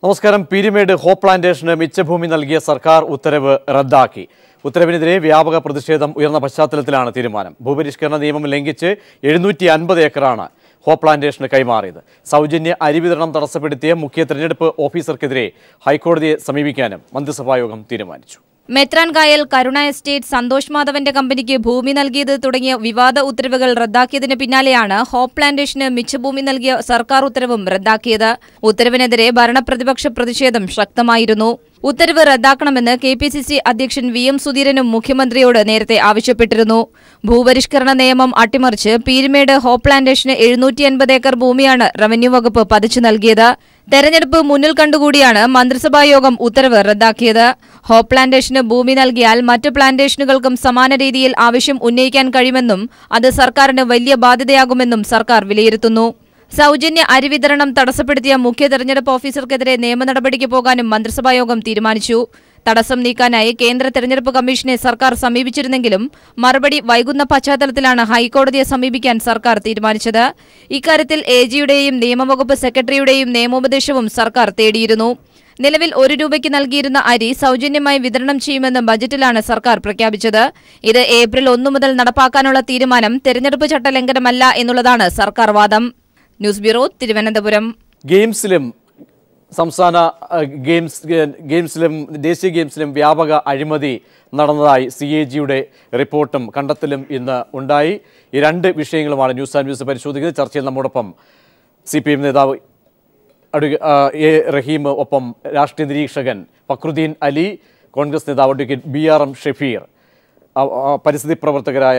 നമസ്കാരം പീരിമേഡ് ഹോ പ്ലാന്റേഷന് മിച്ചഭൂമി നൽകിയ സർക്കാർ ഉത്തരവ് റദ്ദാക്കി ഉത്തരവിനെതിരെ വ്യാപക പ്രതിഷേധം ഉയർന്ന പശ്ചാത്തലത്തിലാണ് തീരുമാനം ഭൂപരിഷ്കരണ നിയമം ലംഘിച്ച് എഴുന്നൂറ്റി അൻപത് ഏക്കറാണ് ഹോ പ്ലാന്റേഷന് കൈമാറിയത് സൗജന്യ അരി വിതരണം തടസ്സപ്പെടുത്തിയ മുഖ്യ തെരഞ്ഞെടുപ്പ് ഓഫീസർക്കെതിരെ ഹൈക്കോടതിയെ സമീപിക്കാനും മന്ത്രിസഭായോഗം തീരുമാനിച്ചു മെത്രാൻ കായൽ കരുണ എസ്റ്റേറ്റ് സന്തോഷ് മാധവന്റെ കമ്പനിക്ക് ഭൂമി നൽകിയത് തുടങ്ങിയ വിവാദ ഉത്തരവുകൾ റദ്ദാക്കിയതിന് പിന്നാലെയാണ് ഹോപ്പ് പ്ലാന്റേഷന് മിച്ചഭൂമി നൽകിയ സർക്കാർ ഉത്തരവും റദ്ദാക്കിയത് ഉത്തരവിനെതിരെ ഭരണപ്രതിപക്ഷ പ്രതിഷേധം ശക്തമായിരുന്നു ഉത്തരവ് റദ്ദാക്കണമെന്ന് കെ പി സി സി അധ്യക്ഷൻ വി എം സുധീരനും മുഖ്യമന്ത്രിയോട് നേരത്തെ ആവശ്യപ്പെട്ടിരുന്നു ഭൂപരിഷ്കരണ നിയമം അട്ടിമറിച്ച് പീരുമേട് ഹോപ്പ് പ്ലാന്റേഷന് എഴുന്നൂറ്റി അൻപത് ഏക്കർ ഭൂമിയാണ് റവന്യൂ വകുപ്പ് പതിച്ചു നൽകിയത് തെരഞ്ഞെടുപ്പ് മുന്നിൽ കണ്ടുകൂടിയാണ് മന്ത്രിസഭാ യോഗം ഉത്തരവ് റദ്ദാക്കിയത് ഹോപ്പ് പ്ലാന്റേഷന് ഭൂമി നൽകിയാൽ മറ്റ് പ്ലാന്റേഷനുകൾക്കും സമാന രീതിയിൽ ആവശ്യം ഉന്നയിക്കാൻ കഴിയുമെന്നും അത് സർക്കാരിന് വലിയ ബാധ്യതയാകുമെന്നും സർക്കാർ വിലയിരുത്തുന്നു സൗജന്യ അരി വിതരണം തടസ്സപ്പെടുത്തിയ മുഖ്യ തെരഞ്ഞെടുപ്പ് ഓഫീസർക്കെതിരെ നിയമ നടപടിക്ക് പോകാനും മന്ത്രിസഭായോഗം തീരുമാനിച്ചു തടസ്സം നീക്കാനായി കേന്ദ്ര തെരഞ്ഞെടുപ്പ് കമ്മീഷനെ സർക്കാർ സമീപിച്ചിരുന്നെങ്കിലും മറുപടി വൈകുന്ന പശ്ചാത്തലത്തിലാണ് ഹൈക്കോടതിയെ സമീപിക്കാൻ സർക്കാർ തീരുമാനിച്ചത് ഇക്കാര്യത്തിൽ എ ജിയുടെയും നിയമവകുപ്പ് സെക്രട്ടറിയുടെയും നിയമോപദേശവും സർക്കാർ തേടിയിരുന്നു നിലവിൽ ഒരു രൂപയ്ക്ക് നൽകിയിരുന്ന അരി സൗജന്യമായി വിതരണം ചെയ്യുമെന്ന് ബജറ്റിലാണ് സർക്കാർ പ്രഖ്യാപിച്ചത് ഇത് ഏപ്രിൽ ഒന്നു മുതൽ നടപ്പാക്കാനുള്ള തീരുമാനം തെരഞ്ഞെടുപ്പ് ചട്ടലംഘനമല്ല എന്നുള്ളതാണ് സർക്കാർ വാദം ന്യൂസ് ബ്യൂറോ തിരുവനന്തപുരം ഗെയിംസിലും സംസ്ഥാന അഹ്, ഗെയിംസ് ഗെ- ഗെയിംസിലും ദേശീയ ഗെയിംസിലും വ്യാപക അഴിമതി നടന്നതായി സി എ ജിയുടെ റിപ്പോർട്ടും കണ്ടെത്തലും ഇന്ന് ഉണ്ടായി ഈ രണ്ട് വിഷയങ്ങളുമാണ് ന്യൂസ് ആൻഡ് ന്യൂസ് പരിശോധിക്കുന്നത് ചർച്ചയിൽ നമ്മോടൊപ്പം സി പി എം നേതാവ് അഡ്വ- ആ, എ റഹീം ഒപ്പം രാഷ്ട്രീയ നിരീക്ഷകൻ ഫക്രുദ്ദീൻ അലി കോൺഗ്രസ് നേതാവ് advocate B R M Shafeer ആ, ആ, പരിസ്ഥിതി പ്രവർത്തകരായ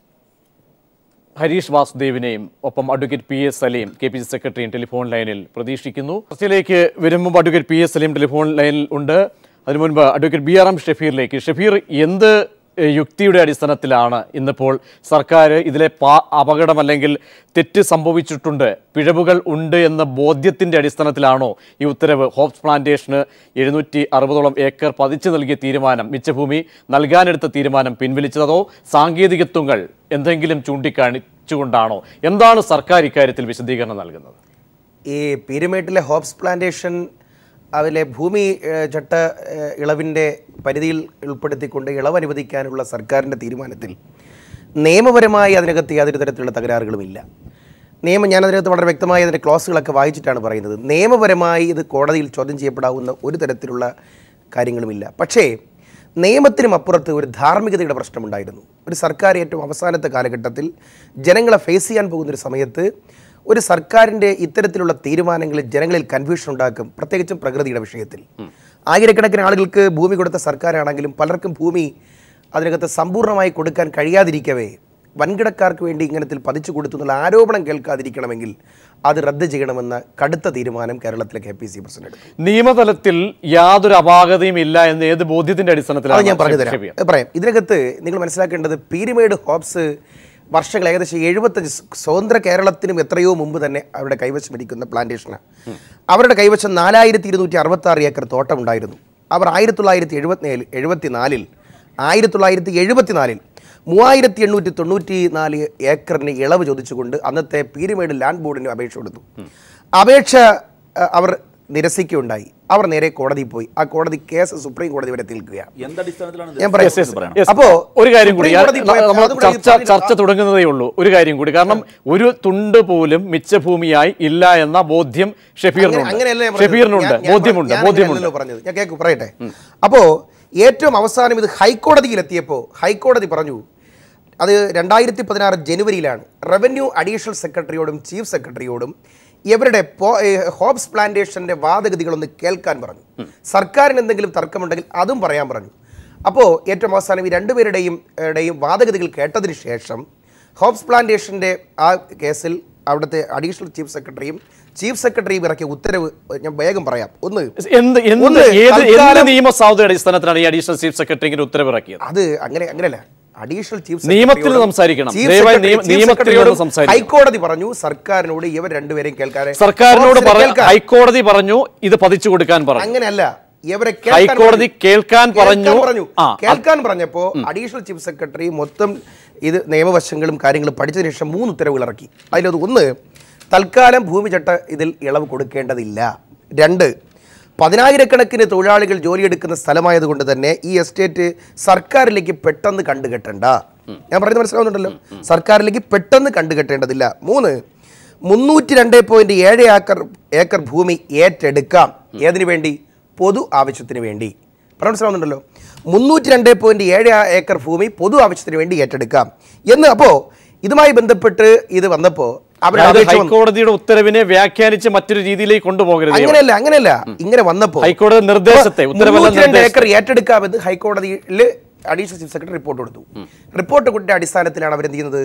ഹരീഷ് വാസുദേവിനെയും ഒപ്പം advocate P S Saleem K P C സെക്രട്ടറിയും ടെലിഫോൺ ലൈനിൽ പ്രതീക്ഷിക്കുന്നു ചർച്ചയിലേക്ക് വരും മുമ്പ് advocate P S Saleem telephone ലൈനിൽ ഉണ്ട് അതിനു മുൻപ് അഡ്വക്കേറ്റ് ബി ആർ എം ഷഫീറിലേക്ക് ഷഫീർ എന്ത് എഹ്, യുക്തിയുടെ അടിസ്ഥാനത്തിലാണ് ഇന്നിപ്പോൾ സർക്കാർ ഇതിലെ പാ അപകടം അല്ലെങ്കിൽ തെറ്റ് സംഭവിച്ചിട്ടുണ്ട് പിഴവുകൾ ഉണ്ട് എന്ന ബോധ്യത്തിൻ്റെ അടിസ്ഥാനത്തിലാണോ ഈ ഉത്തരവ് ഹോപ്സ് പ്ലാന്റേഷന് എഴുന്നൂറ്റി അറുപതോളം ഏക്കർ പതിച്ചു നൽകിയ തീരുമാനം മിച്ചഭൂമി നൽകാനെടുത്ത തീരുമാനം പിൻവലിച്ചതോ സാങ്കേതികത്വങ്ങൾ എന്തെങ്കിലും ചൂണ്ടിക്കാണിച്ചുകൊണ്ടാണോ എന്താണ് സർക്കാർ ഇക്കാര്യത്തിൽ വിശദീകരണം നൽകുന്നത് ഈ പീരുമേട്ടിലെ ഹോപ്സ് പ്ലാന്റേഷൻ അതിലെ ഭൂമി ഏഹ്, ചട്ട ഏഹ്, ഇളവിൻ്റെ പരിധിയിൽ ഉൾപ്പെടുത്തിക്കൊണ്ട് ഇളവ് അനുവദിക്കാനുള്ള സർക്കാരിൻ്റെ തീരുമാനത്തിൽ നിയമപരമായി അതിനകത്ത് യാതൊരു തരത്തിലുള്ള തകരാറുകളുമില്ല നിയമം ഞാൻ അതിനകത്ത് വളരെ വ്യക്തമായി അതിൻ്റെ ക്ലോസുകളൊക്കെ വായിച്ചിട്ടാണ് പറയുന്നത് നിയമപരമായി ഇത് കോടതിയിൽ ചോദ്യം ചെയ്യപ്പെടാവുന്ന ഒരു തരത്തിലുള്ള കാര്യങ്ങളുമില്ല പക്ഷേ നിയമത്തിനും അപ്പുറത്ത് ഒരു ധാർമ്മികതയുടെ പ്രശ്നമുണ്ടായിരുന്നു ഒരു സർക്കാർ ഏറ്റവും അവസാനത്തെ കാലഘട്ടത്തിൽ ജനങ്ങളെ ഫേസ് ചെയ്യാൻ പോകുന്ന ഒരു സമയത്ത് ഒരു സർക്കാരിൻ്റെ ഇത്തരത്തിലുള്ള തീരുമാനങ്ങളിൽ ജനങ്ങളിൽ കൺഫ്യൂഷൻ ഉണ്ടാക്കും പ്രത്യേകിച്ചും പ്രകൃതിയുടെ വിഷയത്തിൽ ആയിരക്കണക്കിന് ആളുകൾക്ക് ഭൂമി കൊടുത്ത സർക്കാരാണെങ്കിലും പലർക്കും ഭൂമി അതിനകത്ത് സമ്പൂർണ്ണമായി കൊടുക്കാൻ കഴിയാതിരിക്കവേ വൻകിടക്കാർക്ക് വേണ്ടി ഇങ്ങനത്തിൽ പതിച്ചു കൊടുത്തു എന്നുള്ള ആരോപണം കേൾക്കാതിരിക്കണമെങ്കിൽ അത് റദ്ദ് ചെയ്യണമെന്ന കടുത്ത തീരുമാനം കേരളത്തിലെ കെ പി സി പ്രസിഡന്റ് എടുത്തു നിയമതലത്തിൽ യാതൊരു അപാകതയും ഇല്ല എന്ന് ഏത് ബോധ്യത്തിന്റെ അത് അടിസ്ഥാനത്തിലാണ് ഞാൻ പറഞ്ഞു തരാം ഷഫീർ? അത് പറയാം ഇതിനകത്ത് നിങ്ങൾ മനസ്സിലാക്കേണ്ടത് പീരിമേഡ് ഹോപ്സ് വർഷങ്ങൾ ഏകദേശം എഴുപത്തഞ്ച് സ്വതന്ത്ര കേരളത്തിനും എത്രയോ മുമ്പ് തന്നെ അവരുടെ കൈവശം ഇരിക്കുന്ന പ്ലാന്റേഷനാണ് അവരുടെ കൈവശം നാലായിരത്തി ഇരുന്നൂറ്റി അറുപത്തി ആറ് ഏക്കർ തോട്ടം ഉണ്ടായിരുന്നു അവർ ആയിരത്തി തൊള്ളായിരത്തി എഴുപത്തിനാലിൽ എഴുപത്തിനാലിൽ ആയിരത്തി തൊള്ളായിരത്തി എഴുപത്തിനാലിൽ മൂവായിരത്തി എണ്ണൂറ്റി തൊണ്ണൂറ്റി നാല് ഏക്കറിന് ഇളവ് ചോദിച്ചുകൊണ്ട് അന്നത്തെ പീരിമേഡ് ലാൻഡ് ബോർഡിന് അപേക്ഷ കൊടുത്തു അപേക്ഷ അഹ്, അവർ നിരസിക്കുകയുണ്ടായി അവർ നേരെ കോടതിയിൽ പോയി ആ കോടതി കേസ് സുപ്രീം കോടതി വരെ തീർക്കുകയാണ് എന്തടിസ്ഥാനത്തിലാണ് ഞാൻ പറയാം. Yes, yes, yes. അപ്പോ ഒരു കാര്യം കൂടി സുപ്രീം കോടതി പോയപ്പോൾ നമ്മൾ അതുകൂടി ചർച്ച പറഞ്ഞിട്ട് ചർച്ച തുടങ്ങുന്നതേ ഉള്ളൂ ഒരു കാര്യം കൂടി കാരണം ഒരു തുണ്ട് പോലും മിച്ചഭൂമിയായി ഇല്ല എന്ന ബോധ്യം അങ്ങനെ- ഷഫീറിനുണ്ട് അങ്ങനെയല്ല ഞാൻ പറഞ്ഞത്. ഷഫീറിനുണ്ട് ഞാൻ- ഞാൻ ബോധ്യമുണ്ട് ഞാൻ ബോധ്യമുണ്ട് അങ്ങനെയല്ലല്ലോ പറഞ്ഞത് ഞാൻ കേൾക്കൂ പറയട്ടെ അപ്പോൾ ഏറ്റവും അവസാനം ഇത് ഹൈക്കോടതിയിലെത്തിയപ്പോൾ ഹൈക്കോടതി പറഞ്ഞു അത് രണ്ടായിരത്തി പതിനാറ് ജനുവരിയിലാണ് റവന്യൂ അഡീഷണൽ സെക്രട്ടറിയോടും ചീഫ് സെക്രട്ടറിയോടും ഇവരുടെ പോ- ഏ, ഹോബ്സ് പ്ലാന്റേഷന്റെ വാദഗതികളൊന്ന് കേൾക്കാൻ പറഞ്ഞു സർക്കാരിന് എന്തെങ്കിലും തർക്കമുണ്ടെങ്കിൽ അതും പറയാൻ പറഞ്ഞു അപ്പോൾ ഏറ്റവും അവസാനം ഈ രണ്ടുപേരുടെയും ഏടെയും വാദഗതികൾ കേട്ടതിന് ശേഷം ഹോബ്സ് പ്ലാന്റേഷന്റെ ആ കേസിൽ അവിടുത്തെ അഡീഷണൽ ചീഫ് സെക്രട്ടറിയും ചീഫ് സെക്രട്ടറിയും ഇറക്കിയ ഉത്തരവ് ഞാൻ വേഗം പറയാം ഒന്ന് എന്ത് എന്ത് ഒന്ന് ഏത് എന്ത് തൽക്കാലം- നിയമസാധുത അടിസ്ഥാനത്തിലാണ് ഈ അഡീഷണൽ ചീഫ് സെക്രട്ടറി ഇങ്ങനെ ഉത്തരവിറക്കിയത് അത് അങ്ങനെ അങ്ങനെയല്ല അഡീഷണൽ ചീഫ് നിയമത്തിൽ സെക്രട്ടറിയോടും സംസാരിക്കണം. ചീഫ് ദയവായി സെക്രട്ടറി- നിയമ- ചീഫ് നിയമത്തിൽ സെക്രട്ടറിയോടും നിന്ന് സംസാരിക്കണം. ഹൈക്കോടതി പറഞ്ഞു സർക്കാരിനോട് ഇവർ രണ്ടുപേരെയും കേൾക്കാൻ സർക്കാരിനോട് ഹോബ്സിനെ പറ- കേൾക്കാൻ. ഹൈക്കോടതി പറഞ്ഞു ഇത് പതിച്ചു കൊടുക്കാൻ പറഞ്ഞു അങ്ങനെയല്ല ഇവരെ കേൾക്കാൻ ഹൈക്കോടതി പറഞ്ഞു. കേൾക്കാൻ പറഞ്ഞു. പറഞ്ഞു ആ, കേൾക്കാൻ പറഞ്ഞപ്പോൾ അഡീഷണൽ ചീഫ് സെക്രട്ടറി മൊത്തം ഇത് നിയമവശങ്ങളും കാര്യങ്ങളും പഠിച്ചതിന് ശേഷം മൂന്ന് ഉത്തരവുകൾ ഇറക്കി അതിലത് ഒന്ന് തൽക്കാലം ഭൂമിചട്ട ഇതിൽ ഇളവ് കൊടുക്കേണ്ടതില്ല രണ്ട് പതിനായിരക്കണക്കിന് തൊഴിലാളികൾ ജോലിയെടുക്കുന്ന സ്ഥലമായതുകൊണ്ട് തന്നെ ഈ എസ്റ്റേറ്റ് സർക്കാരിലേക്ക് പെട്ടെന്ന് കണ്ടുകെട്ടണ്ട ഞാൻ പറയുന്നത് മനസ്സിലാവുന്നുണ്ടല്ലോ സർക്കാരിലേക്ക് പെട്ടെന്ന് കണ്ടുകെട്ടേണ്ടതില്ല മൂന്ന് മുന്നൂറ്റി രണ്ട് പോയിന്റ് ഏഴ് ഏക്കർ ഏക്കർ ഭൂമി ഏറ്റെടുക്കാം ഏതിനു വേണ്ടി പൊതു ആവശ്യത്തിന് വേണ്ടി പറഞ്ഞ മനസ്സിലാവുന്നുണ്ടല്ലോ മുന്നൂറ്റി രണ്ട് പോയിന്റ് ഏഴ് ഏക്കർ ഭൂമി പൊതു ആവശ്യത്തിന് വേണ്ടി ഏറ്റെടുക്കാം എന്ന് അപ്പോൾ ഇതുമായി ബന്ധപ്പെട്ട് ഇത് വന്നപ്പോൾ അവർ അതായത് അപേക്ഷ വന്നു. ഹൈക്കോടതിയുടെ ഉത്തരവിനെ വ്യാഖ്യാനിച്ച് മറ്റൊരു രീതിയിലേക്ക് കൊണ്ടുപോകരുത് അങ്ങനെയല്ല അങ്ങനെയല്ല ഇങ്ങനെ വന്നപ്പോൾ ഹൈക്കോടതി നിർദ്ദേശത്തെ, ഉത്തരവല്ല മുന്നൂറ്റി രണ്ട് നിർദ്ദേശത്തെ. ഏക്കർ ഏറ്റെടുക്കാമെന്ന് ഹൈക്കോടതിയിൽ അഡീഷണൽ ചീഫ് സെക്രട്ടറി റിപ്പോർട്ട് കൊടുത്തു റിപ്പോർട്ട് കൊടുത്ത അടിസ്ഥാനത്തിലാണ് അവർ എന്ത് ചെയ്യുന്നത്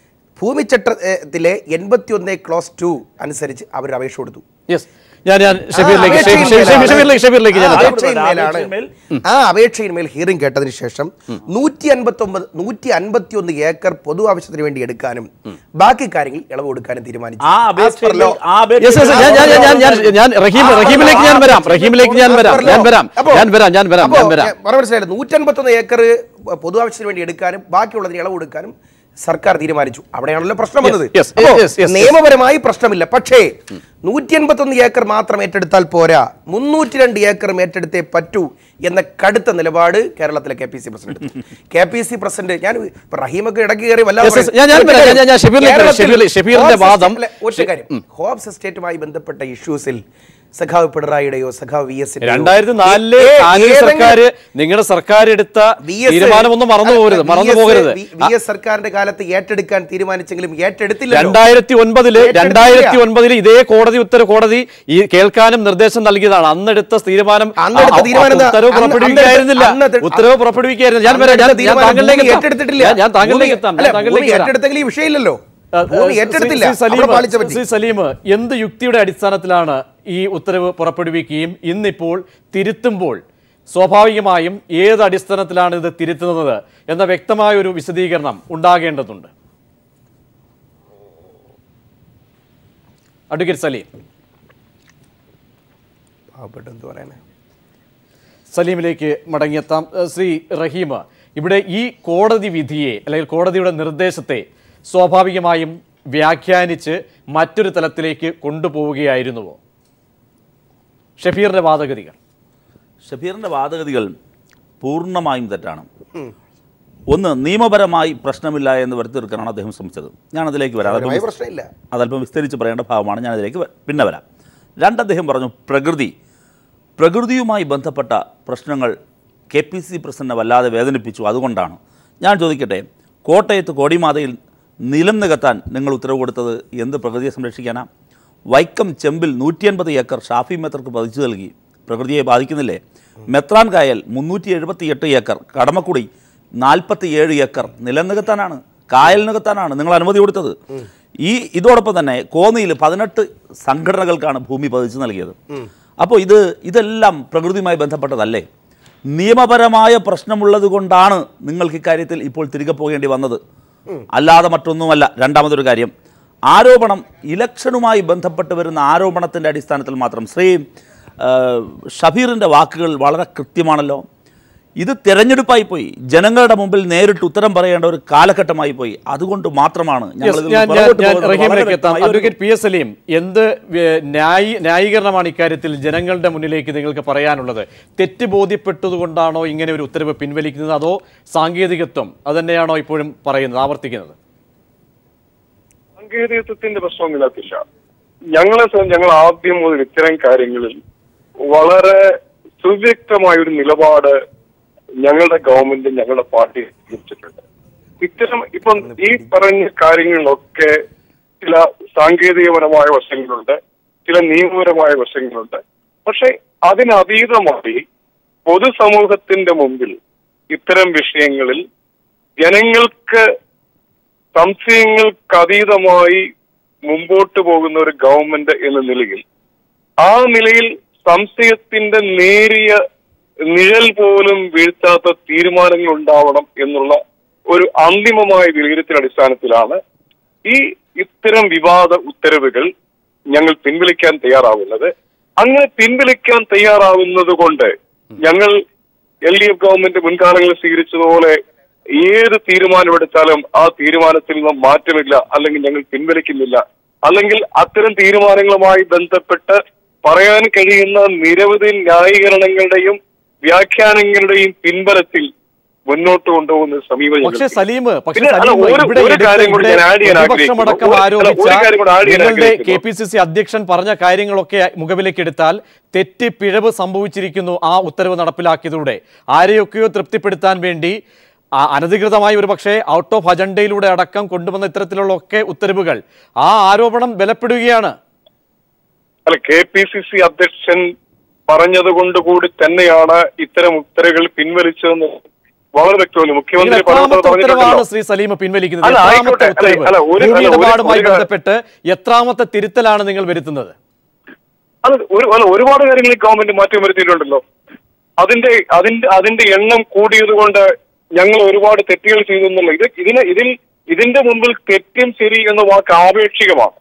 ഭൂമിച്ചട്ടത്തിലെ എൺപത്തി ഒന്ന് ക്ലോസ് ടു അനുസരിച്ച് അവർ അപേക്ഷ കൊടുത്തു യെസ് ഞാൻ ഞാൻ ഷബീറിലേക്ക് ആ, ഷബീർ- ഷബീർ- ഷബീർ- ഷബീറിലേക്ക് ഷബീറിലേക്ക് ഞാൻ ആ, എത്താം. അപേക്ഷയിന്മേലാണ് അപേക്ഷയിന്മേൽ ആ അപേക്ഷയിന്മേൽ ഹിയറിംഗ് കേട്ടതിന് ശേഷം നൂറ്റി അൻപത്തി ഒമ്പത് നൂറ്റി അൻപത്തി ഒന്ന് ഏക്കർ പൊതു ആവശ്യത്തിന് വേണ്ടി എടുക്കാനും ബാക്കി കാര്യങ്ങൾ ഇളവ് കൊടുക്കാനും തീരുമാനിച്ചു ആ As per അപേക്ഷയിൽ law. ആ Yes, yes, അപേക്ഷയിൽ ഞാൻ ഞാൻ ഞാൻ ഞാൻ ഞാൻ റഹീം റഹീമിലേക്ക് ഞാൻ വരാം റഹീമിലേക്ക് ഞാൻ വരാം ഞാൻ വരാം അപ്പോ- ഞാൻ വരാം ഞാൻ വരാം അപ്പോ, ഞാൻ വരാം ഞാൻ പറഞ്ഞ മനസ്സിലായില്ല നൂറ്റൻപത്തൊന്ന് ഏക്കർ പൊതു ആവശ്യത്തിന് വേണ്ടി എടുക്കാനും ബാക്കിയുള്ളതിന് ഇളവ് കൊടുക്കാനും സർക്കാർ തീരുമാനിച്ചു അവിടെയാണല്ലോ പ്രശ്നം വന്നത് yes, അപ്പോ yes, yes, yes. നിയമപരമായി പ്രശ്നമില്ല പക്ഷേ നൂറ്റി എൺപത്തൊന്ന് ഏക്കർ മാത്രം ഏറ്റെടുത്താൽ പോരാ മുന്നൂറ്റി രണ്ട് ഏക്കറും ഏറ്റെടുത്തേ പറ്റൂ എന്ന കടുത്ത നിലപാട് കേരളത്തിലെ K P C president K P C president ഞാൻ ഇപ്പൊ റഹീമൊക്കെ ഇടയ്ക്ക് കയറി വല്ലാതെ Yes, yes. പറയും. ഞാൻ- ഞാൻ വരാം. ഞാൻ- ഞാൻ ഷബീറിലേക്ക് വരാം. കേരളത്തിൽ ഷബീർ- ഷബീറിന്റെ ഹോബ്സ് വാദം- എസ്റ്റേറ്റിലെ ഒറ്റ കാര്യം ഹോബ്സ് എസ്റ്റേറ്റുമായി ബന്ധപ്പെട്ട ഇഷ്യൂസിൽ സഖാവ് പിണറായിയുടെയോ സഖാവ് വി എസ് രണ്ടായിരത്തി നാലില് ആന്റണി സർക്കാർ നിങ്ങളുടെ സർക്കാർ എടുത്ത തീരുമാനമൊന്നും മറന്നു പോകരുത് മറന്നു പോകരുത് വി എസ് സർക്കാരിന്റെ കാലത്ത് ഏറ്റെടുക്കാൻ തീരുമാനിച്ചെങ്കിലും ഏറ്റെടുത്തില്ല രണ്ടായിരത്തി ഒൻപതില് ഏറ്റെടുത്തില്ല. രണ്ടായിരത്തി ഒൻപതില് ഇതേ കോടതി ഉത്തര കോടതി ഈ കേൾക്കാനും നിർദ്ദേശം നൽകിയതാണ് അന്നെടുത്ത തീരുമാനം അന്നെടുത്ത ആ, ആ, തീരുമാനം എന്താ? ഉത്തരവ് അന്ന് പുറപ്പെടുവിക്കായിരുന്നില്ല അന്നത്തെ- ഉത്തരവ് പുറപ്പെടുവിക്കായിരുന്നു ഞാൻ വരാം ഞാൻ അന്നെടുത്ത ഞാൻ തീരുമാനം താങ്കളിലേക്ക് ഭൂമി എത്താം. ഏറ്റെടുത്തിട്ടില്ല ഞാൻ- ഞാൻ താങ്കളിലേക്ക് ഭൂമി- എത്താം അല്ല, ഞാൻ താങ്കളിലേക്ക് ഭൂമി വരാം. ഏറ്റെടുത്തെങ്കിൽ ഈ വിഷയമില്ലല്ലോ ആ, ഭൂമി ശ്രീ- ഏറ്റെടുത്തില്ല ശ്രീ സലീം, അവിടെ പാലിച്ച പറ്റി ശ്രീ സലീം എന്ത് യുക്തിയുടെ അടിസ്ഥാനത്തിലാണ് ഈ ഉത്തരവ് പുറപ്പെടുവിക്കുകയും ഇന്നിപ്പോൾ തിരുത്തുമ്പോൾ സ്വാഭാവികമായും ഏത് അടിസ്ഥാനത്തിലാണ് ഇത് തിരുത്തുന്നത് എന്ന വ്യക്തമായ ഒരു വിശദീകരണം ഉണ്ടാകേണ്ടതുണ്ട് അഡ്വക്കേറ്റ് സലീം പാവപ്പെട്ട എന്ത് പറയാനാ സലീമിലേക്ക് മടങ്ങിയെത്താം ഏഹ് ശ്രീ റഹീമ ഇവിടെ ഈ കോടതി വിധിയെ അല്ലെങ്കിൽ കോടതിയുടെ നിർദ്ദേശത്തെ സ്വാഭാവികമായും വ്യാഖ്യാനിച്ച് മറ്റൊരു തലത്തിലേക്ക് കൊണ്ടുപോവുകയായിരുന്നുവോ ഷഫീറിന്റെ വാദഗതികൾ ഷഫീറിൻ്റെ വാദഗതികൾ പൂർണ്ണമായും തെറ്റാണ് ഒന്ന് നിയമപരമായി പ്രശ്നമില്ല എന്ന് വരുത്തി തീർക്കാനാണ് അദ്ദേഹം ശ്രമിച്ചത് ഞാൻ അതിലേക്ക് വരാം അതല്പം പരമായ പ്രശ്നമില്ല അതല്പം വിസ്തരിച്ച് പറയേണ്ട ഭാഗമാണ് ഞാൻ അതിലേക്ക് വ- പിന്നെ വരാം രണ്ട് അദ്ദേഹം പറഞ്ഞു പ്രകൃതി പ്രകൃതിയുമായി ബന്ധപ്പെട്ട പ്രശ്നങ്ങൾ കെ പി സി പ്രസിഡന്റിനെ വല്ലാതെ വേദനിപ്പിച്ചു അതുകൊണ്ടാണ് ഞാൻ ചോദിക്കട്ടെ കോട്ടയത്ത് കോടിമാതയിൽ നിലം നികത്താൻ നിങ്ങൾ ഉത്തരവ് കൊടുത്തത് എന്ത് പ്രകൃതിയെ സംരക്ഷിക്കാനാ വൈക്കം ചെമ്പിൽ നൂറ്റി അൻപത് ഏക്കർ ഷാഫി മെത്തർക്ക് പതിച്ചു നൽകി പ്രകൃതിയെ ബാധിക്കുന്നില്ലേ മെത്രാൻ കായൽ മുന്നൂറ്റി എഴുപത്തി എട്ട് ഏക്കർ കടമക്കുടി നാൽപ്പത്തി ഏഴ് ഏക്കർ നിലം നികത്താനാണ് കായൽ നികത്താനാണ് നിങ്ങൾ അനുമതി കൊടുത്തത് ഈ ഇതോടൊപ്പം തന്നെ കോന്നിയിൽ പതിനെട്ട് സംഘടനകൾക്കാണ് ഭൂമി പതിച്ചു നൽകിയത് അപ്പോൾ ഇത് ഇതെല്ലാം പ്രകൃതിയുമായി ബന്ധപ്പെട്ടതല്ലേ നിയമപരമായ പ്രശ്നമുള്ളത് കൊണ്ടാണ് നിങ്ങൾക്ക് ഇക്കാര്യത്തിൽ ഇപ്പോൾ തിരികെ പോകേണ്ടി വന്നത് അല്ലാതെ മറ്റൊന്നുമല്ല രണ്ടാമതൊരു കാര്യം ആരോപണം ഇലക്ഷനുമായി ബന്ധപ്പെട്ട് വരുന്ന ആരോപണത്തിൻ്റെ അടിസ്ഥാനത്തിൽ മാത്രം ശ്രീ ആ, ഷബീറിൻ്റെ വാക്കുകൾ വളരെ കൃത്യമാണല്ലോ ഇത് തിരഞ്ഞെടുപ്പായി പോയി ജനങ്ങളുടെ മുമ്പിൽ നേരിട്ട് ഉത്തരം പറയേണ്ട ഒരു കാലഘട്ടമായി പോയി അതുകൊണ്ട് മാത്രമാണ് Yes, ഞങ്ങൾ ഇതിൽ ഞാൻ നിന്ന് ഞാൻ പുറകോട്ട് ഞാൻ പോകുന്നത്. വളരെ റഹീമിലേക്ക് എത്താം വ്യക്തമായ ഒരു- അഡ്വക്കേറ്റ് പി എസ് സലീം എന്ത് വ്യ- ന്യായീ ന്യായീകരണമാണ് ഇക്കാര്യത്തിൽ ജനങ്ങളുടെ മുന്നിലേക്ക് നിങ്ങൾക്ക് പറയാനുള്ളത് തെറ്റ് ബോധ്യപ്പെട്ടതുകൊണ്ടാണോ ഇങ്ങനെ ഒരു ഉത്തരവ് പിൻവലിക്കുന്നത് അതോ സാങ്കേതികത്വം അതുതന്നെയാണോ ഇപ്പോഴും പറയുന്നത് ആവർത്തിക്കുന്നത് സാങ്കേതികത്വത്തിന്റെ പ്രശ്നമൊന്നുമില്ലാത്തില്ല ഞങ്ങളെ സംബന്ധിച്ച് ഞങ്ങൾ ആദ്യം മുതൽ ഇത്തരം കാര്യങ്ങളിൽ വളരെ സുവ്യക്തമായ ഒരു നിലപാട് ഞങ്ങളുടെ ഗവൺമെന്റ് ഞങ്ങളുടെ പാർട്ടി സ്വീകരിച്ചിട്ടുണ്ട് ഇത്തരം ഇപ്പം ഈ പറഞ്ഞ കാര്യങ്ങളിലൊക്കെ ചില സാങ്കേതികപരമായ വശങ്ങളുണ്ട് ചില നിയമപരമായ വശങ്ങളുണ്ട് പക്ഷെ അതിനതീതമായി പൊതുസമൂഹത്തിന്റെ മുമ്പിൽ ഇത്തരം വിഷയങ്ങളിൽ ജനങ്ങൾക്ക് സംശയങ്ങൾക്കതീതമായി മുമ്പോട്ട് പോകുന്ന ഒരു ഗവൺമെന്റ് എന്ന നിലയിൽ ആ നിലയിൽ സംശയത്തിന്റെ നേരിയ നിഴൽ പോലും വീഴ്ത്താത്ത തീരുമാനങ്ങൾ ഉണ്ടാവണം എന്നുള്ള ഒരു അന്തിമമായ വിലയിരുത്തൽ അടിസ്ഥാനത്തിലാണ് ഈ ഇത്തരം വിവാദ ഉത്തരവുകൾ ഞങ്ങൾ പിൻവലിക്കാൻ തയ്യാറാവുന്നത് അങ്ങനെ പിൻവലിക്കാൻ തയ്യാറാവുന്നത് കൊണ്ട് ഞങ്ങൾ എൽ ഡി എഫ് ഗവൺമെന്റ് മുൻകാലങ്ങളിൽ സ്വീകരിച്ചതുപോലെ ഏത് തീരുമാനമെടുത്താലും ആ തീരുമാനത്തിൽ നിന്നും മാറ്റമില്ല അല്ലെങ്കിൽ ഞങ്ങൾ പിൻവലിക്കുന്നില്ല അല്ലെങ്കിൽ അത്തരം തീരുമാനങ്ങളുമായി ബന്ധപ്പെട്ട് പറയാൻ കഴിയുന്ന നിരവധി ന്യായീകരണങ്ങളുടെയും വ്യാഖ്യാനങ്ങളുടെയും പിൻബലത്തിൽ മുന്നോട്ട് കൊണ്ടുപോകുന്ന സമീപനം പക്ഷേ ഞങ്ങൾക്ക് സലീം പക്ഷേ പിന്നെ അല്ല, സലീം ഒരു- ഇവിടെ ഒരു എടുത്ത് കാര്യം കൂടി ഇവിടെ ഞാൻ add ചെയ്യാൻ പ്രതിപക്ഷമടക്കം ആഗ്രഹിക്കുന്നു. ഒരു- അല്ല, ആരോപിച്ച ഒരു കാര്യം കൂടി add ചെയ്യാൻ നിങ്ങളുടെ കെ ആഗ്രഹിക്കുന്നു. പി സി സി അധ്യക്ഷൻ പറഞ്ഞ കാര്യങ്ങളൊക്കെ മുഖവിലേക്ക് എടുത്താൽ തെറ്റ് പിഴവ് സംഭവിച്ചിരിക്കുന്നു ആ ഉത്തരവ് നടപ്പിലാക്കിയതിലൂടെ ആരെയൊക്കെയോ തൃപ്തിപ്പെടുത്താൻ വേണ്ടി ആ അനധികൃതമായി ഒരു പക്ഷേ ഔട്ട് ഓഫ് അജണ്ടയിലൂടെ അടക്കം കൊണ്ടുവന്ന ഇത്തരത്തിലുള്ള ഒക്കെ ഉത്തരവുകൾ ആ ആരോപണം ബലപ്പെടുകയാണ് അല്ല കെ പി സി സി അധ്യക്ഷൻ പറഞ്ഞത് കൊണ്ട് കൂടി തന്നെയാണ് ഇത്തരം ഉത്തരവുകൾ പിൻവലിച്ചതെന്ന് വളരെ വ്യക്തമല്ല നിങ്ങൾ മുഖ്യമന്ത്രി എത്രാമത്തെ പലവട്ടം ഉത്തരവാണ് പറഞ്ഞിട്ടുണ്ടല്ലോ. ശ്രീ സലീം പിൻവലിക്കുന്നത് അല്ല, എത്രാമത്തെ ആയിക്കോട്ടെ. അല്ല, ഉത്തരവ് അല്ല, ഒരു- ഭൂമി അല്ല, ഒരു- ഇടപാടുമായി ഒരു കാ- ബന്ധപ്പെട്ട് എത്രാമത്തെ തിരുത്തലാണ് നിങ്ങൾ വരുത്തുന്നത് അത് ഒരു അല്ല ഒരുപാട് കാര്യങ്ങൾ ഈ ഗവൺമെന്റ് മാറ്റം വരുത്തിയിട്ടുണ്ടല്ലോ അതിന്റെ അതിന്റെ അതിന്റെ എണ്ണം കൂടിയത് കൊണ്ട് ഞങ്ങൾ ഒരുപാട് തെറ്റുകൾ ചെയ്തു എന്നുള്ള ഇത് ഇതിന് ഇതിൽ ഇതിന്റെ മുമ്പിൽ തെറ്റും ശരി എന്ന വാക്ക് ആപേക്ഷികമാണ്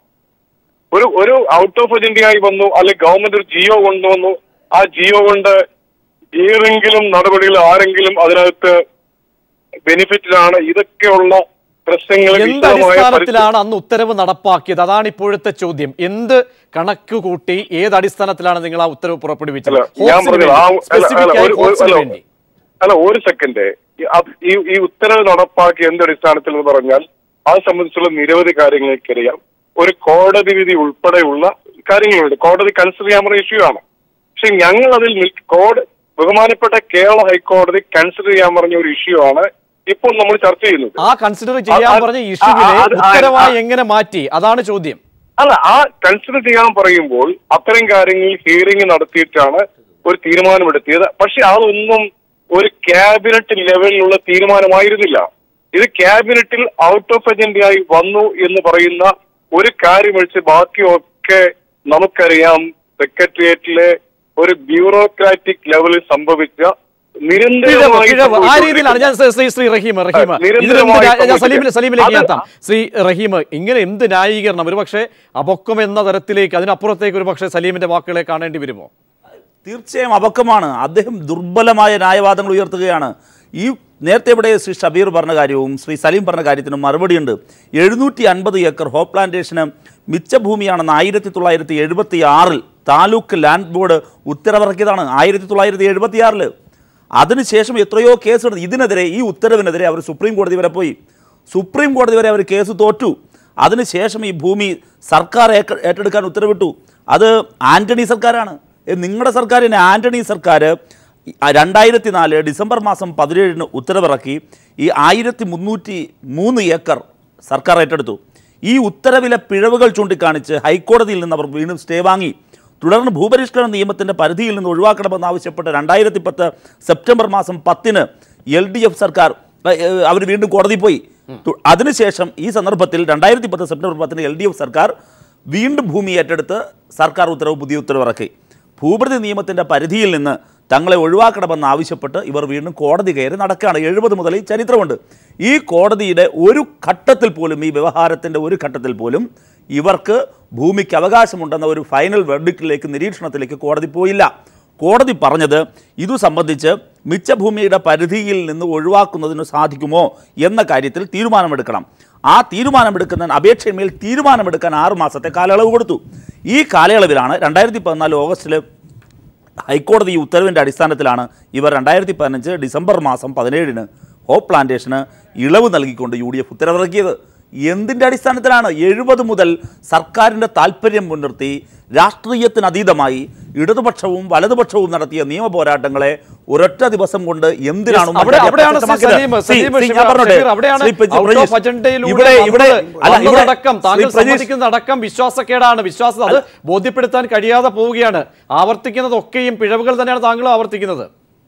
ഒരു ഒരു ഔട്ട് ഓഫ് അജണ്ടയായി വന്നു അല്ലെങ്കിൽ ഗവൺമെന്റ് ഒരു ജിയോ കൊണ്ടുവന്നു ആ ജിയോ കൊണ്ട് ഏതെങ്കിലും നടപടികൾ ആരെങ്കിലും അതിനകത്ത് ബെനിഫിറ്റിലാണ് ഇതൊക്കെയുള്ള പ്രശ്നങ്ങൾ എന്ത് വിശദമായ പരിസ്ഥിതി- അടിസ്ഥാനത്തിലാണ് അന്ന് ഉത്തരവ് നടപ്പാക്കിയത് അതാണ് ഇപ്പോഴത്തെ ചോദ്യം എന്ത് കണക്ക് കൂട്ടി ഏത് അടിസ്ഥാനത്തിലാണ് നിങ്ങൾ ആ ഉത്തരവ് പുറപ്പെടുവിച്ചത് അല്ല, ഞാൻ ഹോപ്സിന് പറഞ്ഞത് ആ- വേണ്ടി, അല്ല, specific അല്ല, ആയി ഒരു- ഒരു- ഹോപ്സിന് അല്ല, വേണ്ടി അല്ല ഒരു സെക്കൻഡ് ഈ അത് ഈ ഈ ഉത്തരവ് നടപ്പാക്കിയ എന്ത് അടിസ്ഥാനത്തിൽ എന്ന് പറഞ്ഞാൽ അത് സംബന്ധിച്ചുള്ള നിരവധി കാര്യങ്ങൾ എനിക്കറിയാം ഒരു കോടതി വിധി ഉൾപ്പെടെയുള്ള കാര്യങ്ങളുണ്ട് കോടതി കൺസിഡർ ചെയ്യാൻ പറഞ്ഞ ഇഷ്യൂ ആണ് പക്ഷെ ഞങ്ങൾ അതിൽ നിൽ- കോട ബഹുമാനപ്പെട്ട കേരള ഹൈക്കോടതി കൺസിഡർ ചെയ്യാൻ പറഞ്ഞ ഒരു ഇഷ്യൂ ആണ് ഇപ്പോൾ നമ്മൾ ചർച്ച ചെയ്യുന്നത് ആ കൺസിഡർ ചെയ്യാൻ അത് പറഞ്ഞ അത് ഇഷ്യൂവിനെ അത് ആ- ഉത്തരവായി ആ- എങ്ങനെ മാറ്റി അതാണ് ചോദ്യം അല്ല ആ കൺസിഡർ ചെയ്യാൻ പറയുമ്പോൾ അത്തരം കാര്യങ്ങൾ ഹിയറിംഗ് നടത്തിയിട്ടാണ് ഒരു തീരുമാനമെടുത്തിയത് പക്ഷെ അതൊന്നും ഒരു ക്യാബിനറ്റ് ലെവലിലുള്ള തീരുമാനമായിരുന്നില്ല ഇത് ക്യാബിനറ്റിൽ ഔട്ട് ഓഫ് അജണ്ടയായി വന്നു എന്ന് പറയുന്ന ഒരു കാര്യമൊഴിച്ച് ബാക്കിയൊക്കെ നമുക്കറിയാം സെക്രട്ടേറിയറ്റിലെ ഒരു ബ്യൂറോക്രാറ്റിക് ലെവലിൽ സംഭവിച്ച പിഴവ് നിരന്തരമായി പിഴവ് ആ രീതിയിലാണ് ഞാൻ ശ്രീ- ശ്രീ ശ്രീ റഹീം റഹീം ആ, ഇതിനെന്ത് നിരന്തരമായി ന്യായ- ഞാൻ സലീമിൽ സംഭവിക്കുക. സലീമിലേക്ക് അത് എത്താം ശ്രീ റഹീം ഇങ്ങനെ എന്ത് ന്യായീകരണം ഒരു പക്ഷേ അപക്വം എന്ന തരത്തിലേക്ക് അതിനപ്പുറത്തേക്ക് ഒരു പക്ഷേ സലീമിന്റെ വാക്കുകളെ കാണേണ്ടി വരുമോ തീർച്ചയായും അപക്കമാണ് അദ്ദേഹം ദുർബലമായ ന്യായവാദങ്ങൾ ഉയർത്തുകയാണ് ഈ നേരത്തെ ഇവിടെ ശ്രീ ഷബീർ പറഞ്ഞ കാര്യവും ശ്രീ സലീം പറഞ്ഞ കാര്യത്തിനും മറുപടിയുണ്ട് എഴുന്നൂറ്റി അൻപത് ഏക്കർ ഹോ പ്ലാന്റേഷന് മിച്ച ഭൂമിയാണെന്ന് ആയിരത്തി തൊള്ളായിരത്തി എഴുപത്തി ആറിൽ താലൂക്ക് ലാൻഡ് ബോർഡ് ഉത്തരവിറക്കിയതാണ് ആയിരത്തി തൊള്ളായിരത്തി എഴുപത്തി ആറിൽ അതിനുശേഷം എത്രയോ കേസെടുത്തു ഇതിനെതിരെ ഈ ഉത്തരവിനെതിരെ അവർ സുപ്രീം കോടതി വരെ പോയി സുപ്രീം കോടതി വരെ അവർ കേസ് തോറ്റു അതിനുശേഷം ഈ ഭൂമി സർക്കാർ ഏക്ക- ഏറ്റെടുക്കാൻ ഉത്തരവിട്ടു അത് ആന്റണി സർക്കാരാണ് ഏ, നിങ്ങളുടെ സർക്കാർ തന്നെ ആന്റണി സർക്കാർ രണ്ടായിരത്തി നാല് ഡിസംബർ മാസം പതിനേഴിന് ഉത്തരവിറക്കി ഈ ആയിരത്തി മുന്നൂറ്റി മൂന്ന് ഏക്കർ സർക്കാർ ഏറ്റെടുത്തു ഈ ഉത്തരവിലെ പിഴവുകൾ ചൂണ്ടിക്കാണിച്ച് ഹൈക്കോടതിയിൽ നിന്ന് അവർ വീണ്ടും സ്റ്റേ വാങ്ങി തുടർന്ന് ഭൂപരിഷ്കരണ നിയമത്തിൻ്റെ പരിധിയിൽ നിന്ന് ഒഴിവാക്കണമെന്നാവശ്യപ്പെട്ട് രണ്ടായിരത്തി പത്ത് സെപ്റ്റംബർ മാസം പത്തിന് എൽ ഡി എഫ് സർക്കാർ അവർ വീണ്ടും കോടതി പോയി തു- അതിനുശേഷം ഈ സന്ദർഭത്തിൽ രണ്ടായിരത്തി പത്ത് സെപ്റ്റംബർ പത്തിന് എൽ ഡി എഫ് സർക്കാർ വീണ്ടും ഭൂമി ഏറ്റെടുത്ത് സർക്കാർ ഉത്തരവ് പുതിയ ഉത്തരവിറക്കി ഭൂപ്രതി നിയമത്തിൻ്റെ പരിധിയിൽ നിന്ന് തങ്ങളെ ഒഴിവാക്കണമെന്ന് ആവശ്യപ്പെട്ട് ഇവർ വീണ്ടും കോടതി കയറി നടക്കുകയാണ് എഴുപത് മുതൽ ഈ ചരിത്രമുണ്ട് ഈ കോടതിയുടെ ഒരു ഘട്ടത്തിൽ പോലും ഈ വ്യവഹാരത്തിൻ്റെ ഒരു ഘട്ടത്തിൽ പോലും ഇവർക്ക് ഭൂമിക്ക് അവകാശമുണ്ടെന്ന ഒരു ഫൈനൽ വെർഡിക്റ്റിലേക്ക് നിരീക്ഷണത്തിലേക്ക് കോടതി പോയില്ല കോടതി പറഞ്ഞത് ഇതു സംബന്ധിച്ച് മിച്ചഭൂമിയുടെ പരിധിയിൽ നിന്ന് ഒഴിവാക്കുന്നതിന് സാധിക്കുമോ എന്ന കാര്യത്തിൽ തീരുമാനമെടുക്കണം ആ തീരുമാനമെടുക്കുന്നതിന് അപേക്ഷയിന്മേൽ തീരുമാനമെടുക്കാൻ ആറ് മാസത്തെ കാലയളവ് കൊടുത്തു ഈ കാലയളവിലാണ് രണ്ടായിരത്തി പതിനാല് ഓഗസ്റ്റിൽ ഹൈക്കോടതി ഈ ഉത്തരവിൻ്റെ അടിസ്ഥാനത്തിലാണ് ഇവർ രണ്ടായിരത്തി പതിനഞ്ച് ഡിസംബർ മാസം പതിനേഴിന് ഹോപ്പ് പ്ലാന്റേഷന് ഇളവ് നൽകിക്കൊണ്ട് യു ഡി എഫ് ഉത്തരവിറക്കിയത് എന്തിൻ്റെ അടിസ്ഥാനത്തിലാണ് എഴുപത് മുതൽ സർക്കാരിൻ്റെ താല്പര്യം മുൻനിർത്തി രാഷ്ട്രീയത്തിന് അതീതമായി ഇടതുപക്ഷവും വലതുപക്ഷവും നടത്തിയ നിയമ പോരാട്ടങ്ങളെ ഒരൊറ്റ ദിവസം കൊണ്ട് എന്തിനാണ് Yes, അവിടെ- ഉമ്മൻചാണ്ടി അവിടെയാണ് ശ്രീ അപ്രസക്തമാക്കിയത്? സലീം, ശ്രീ- സലീം ശ്രീ, ഞാൻ ഷബീർ, പറഞ്ഞോട്ടെ? ഷബീർ, അവിടെയാണ് ശ്രീ പ്രജി- out പ്രജീഷ്, of agendയിലൂടെ ഇവിടെ ഇവിടെ വന്നത് അല്ല ഇവിടെ വന്നതടക്കം ശ്രീ താങ്കൾ പ്രജീഷ് സമ്മതിക്കുന്നതടക്കം വിശ്വാസക്കേടാണ് വിശ്വാസം അത് ബോധ്യപ്പെടുത്താൻ കഴിയാതെ പോവുകയാണ് ആവർത്തിക്കുന്നതൊക്കെയും പിഴവുകൾ തന്നെയാണ് താങ്കൾ ആവർത്തിക്കുന്നത്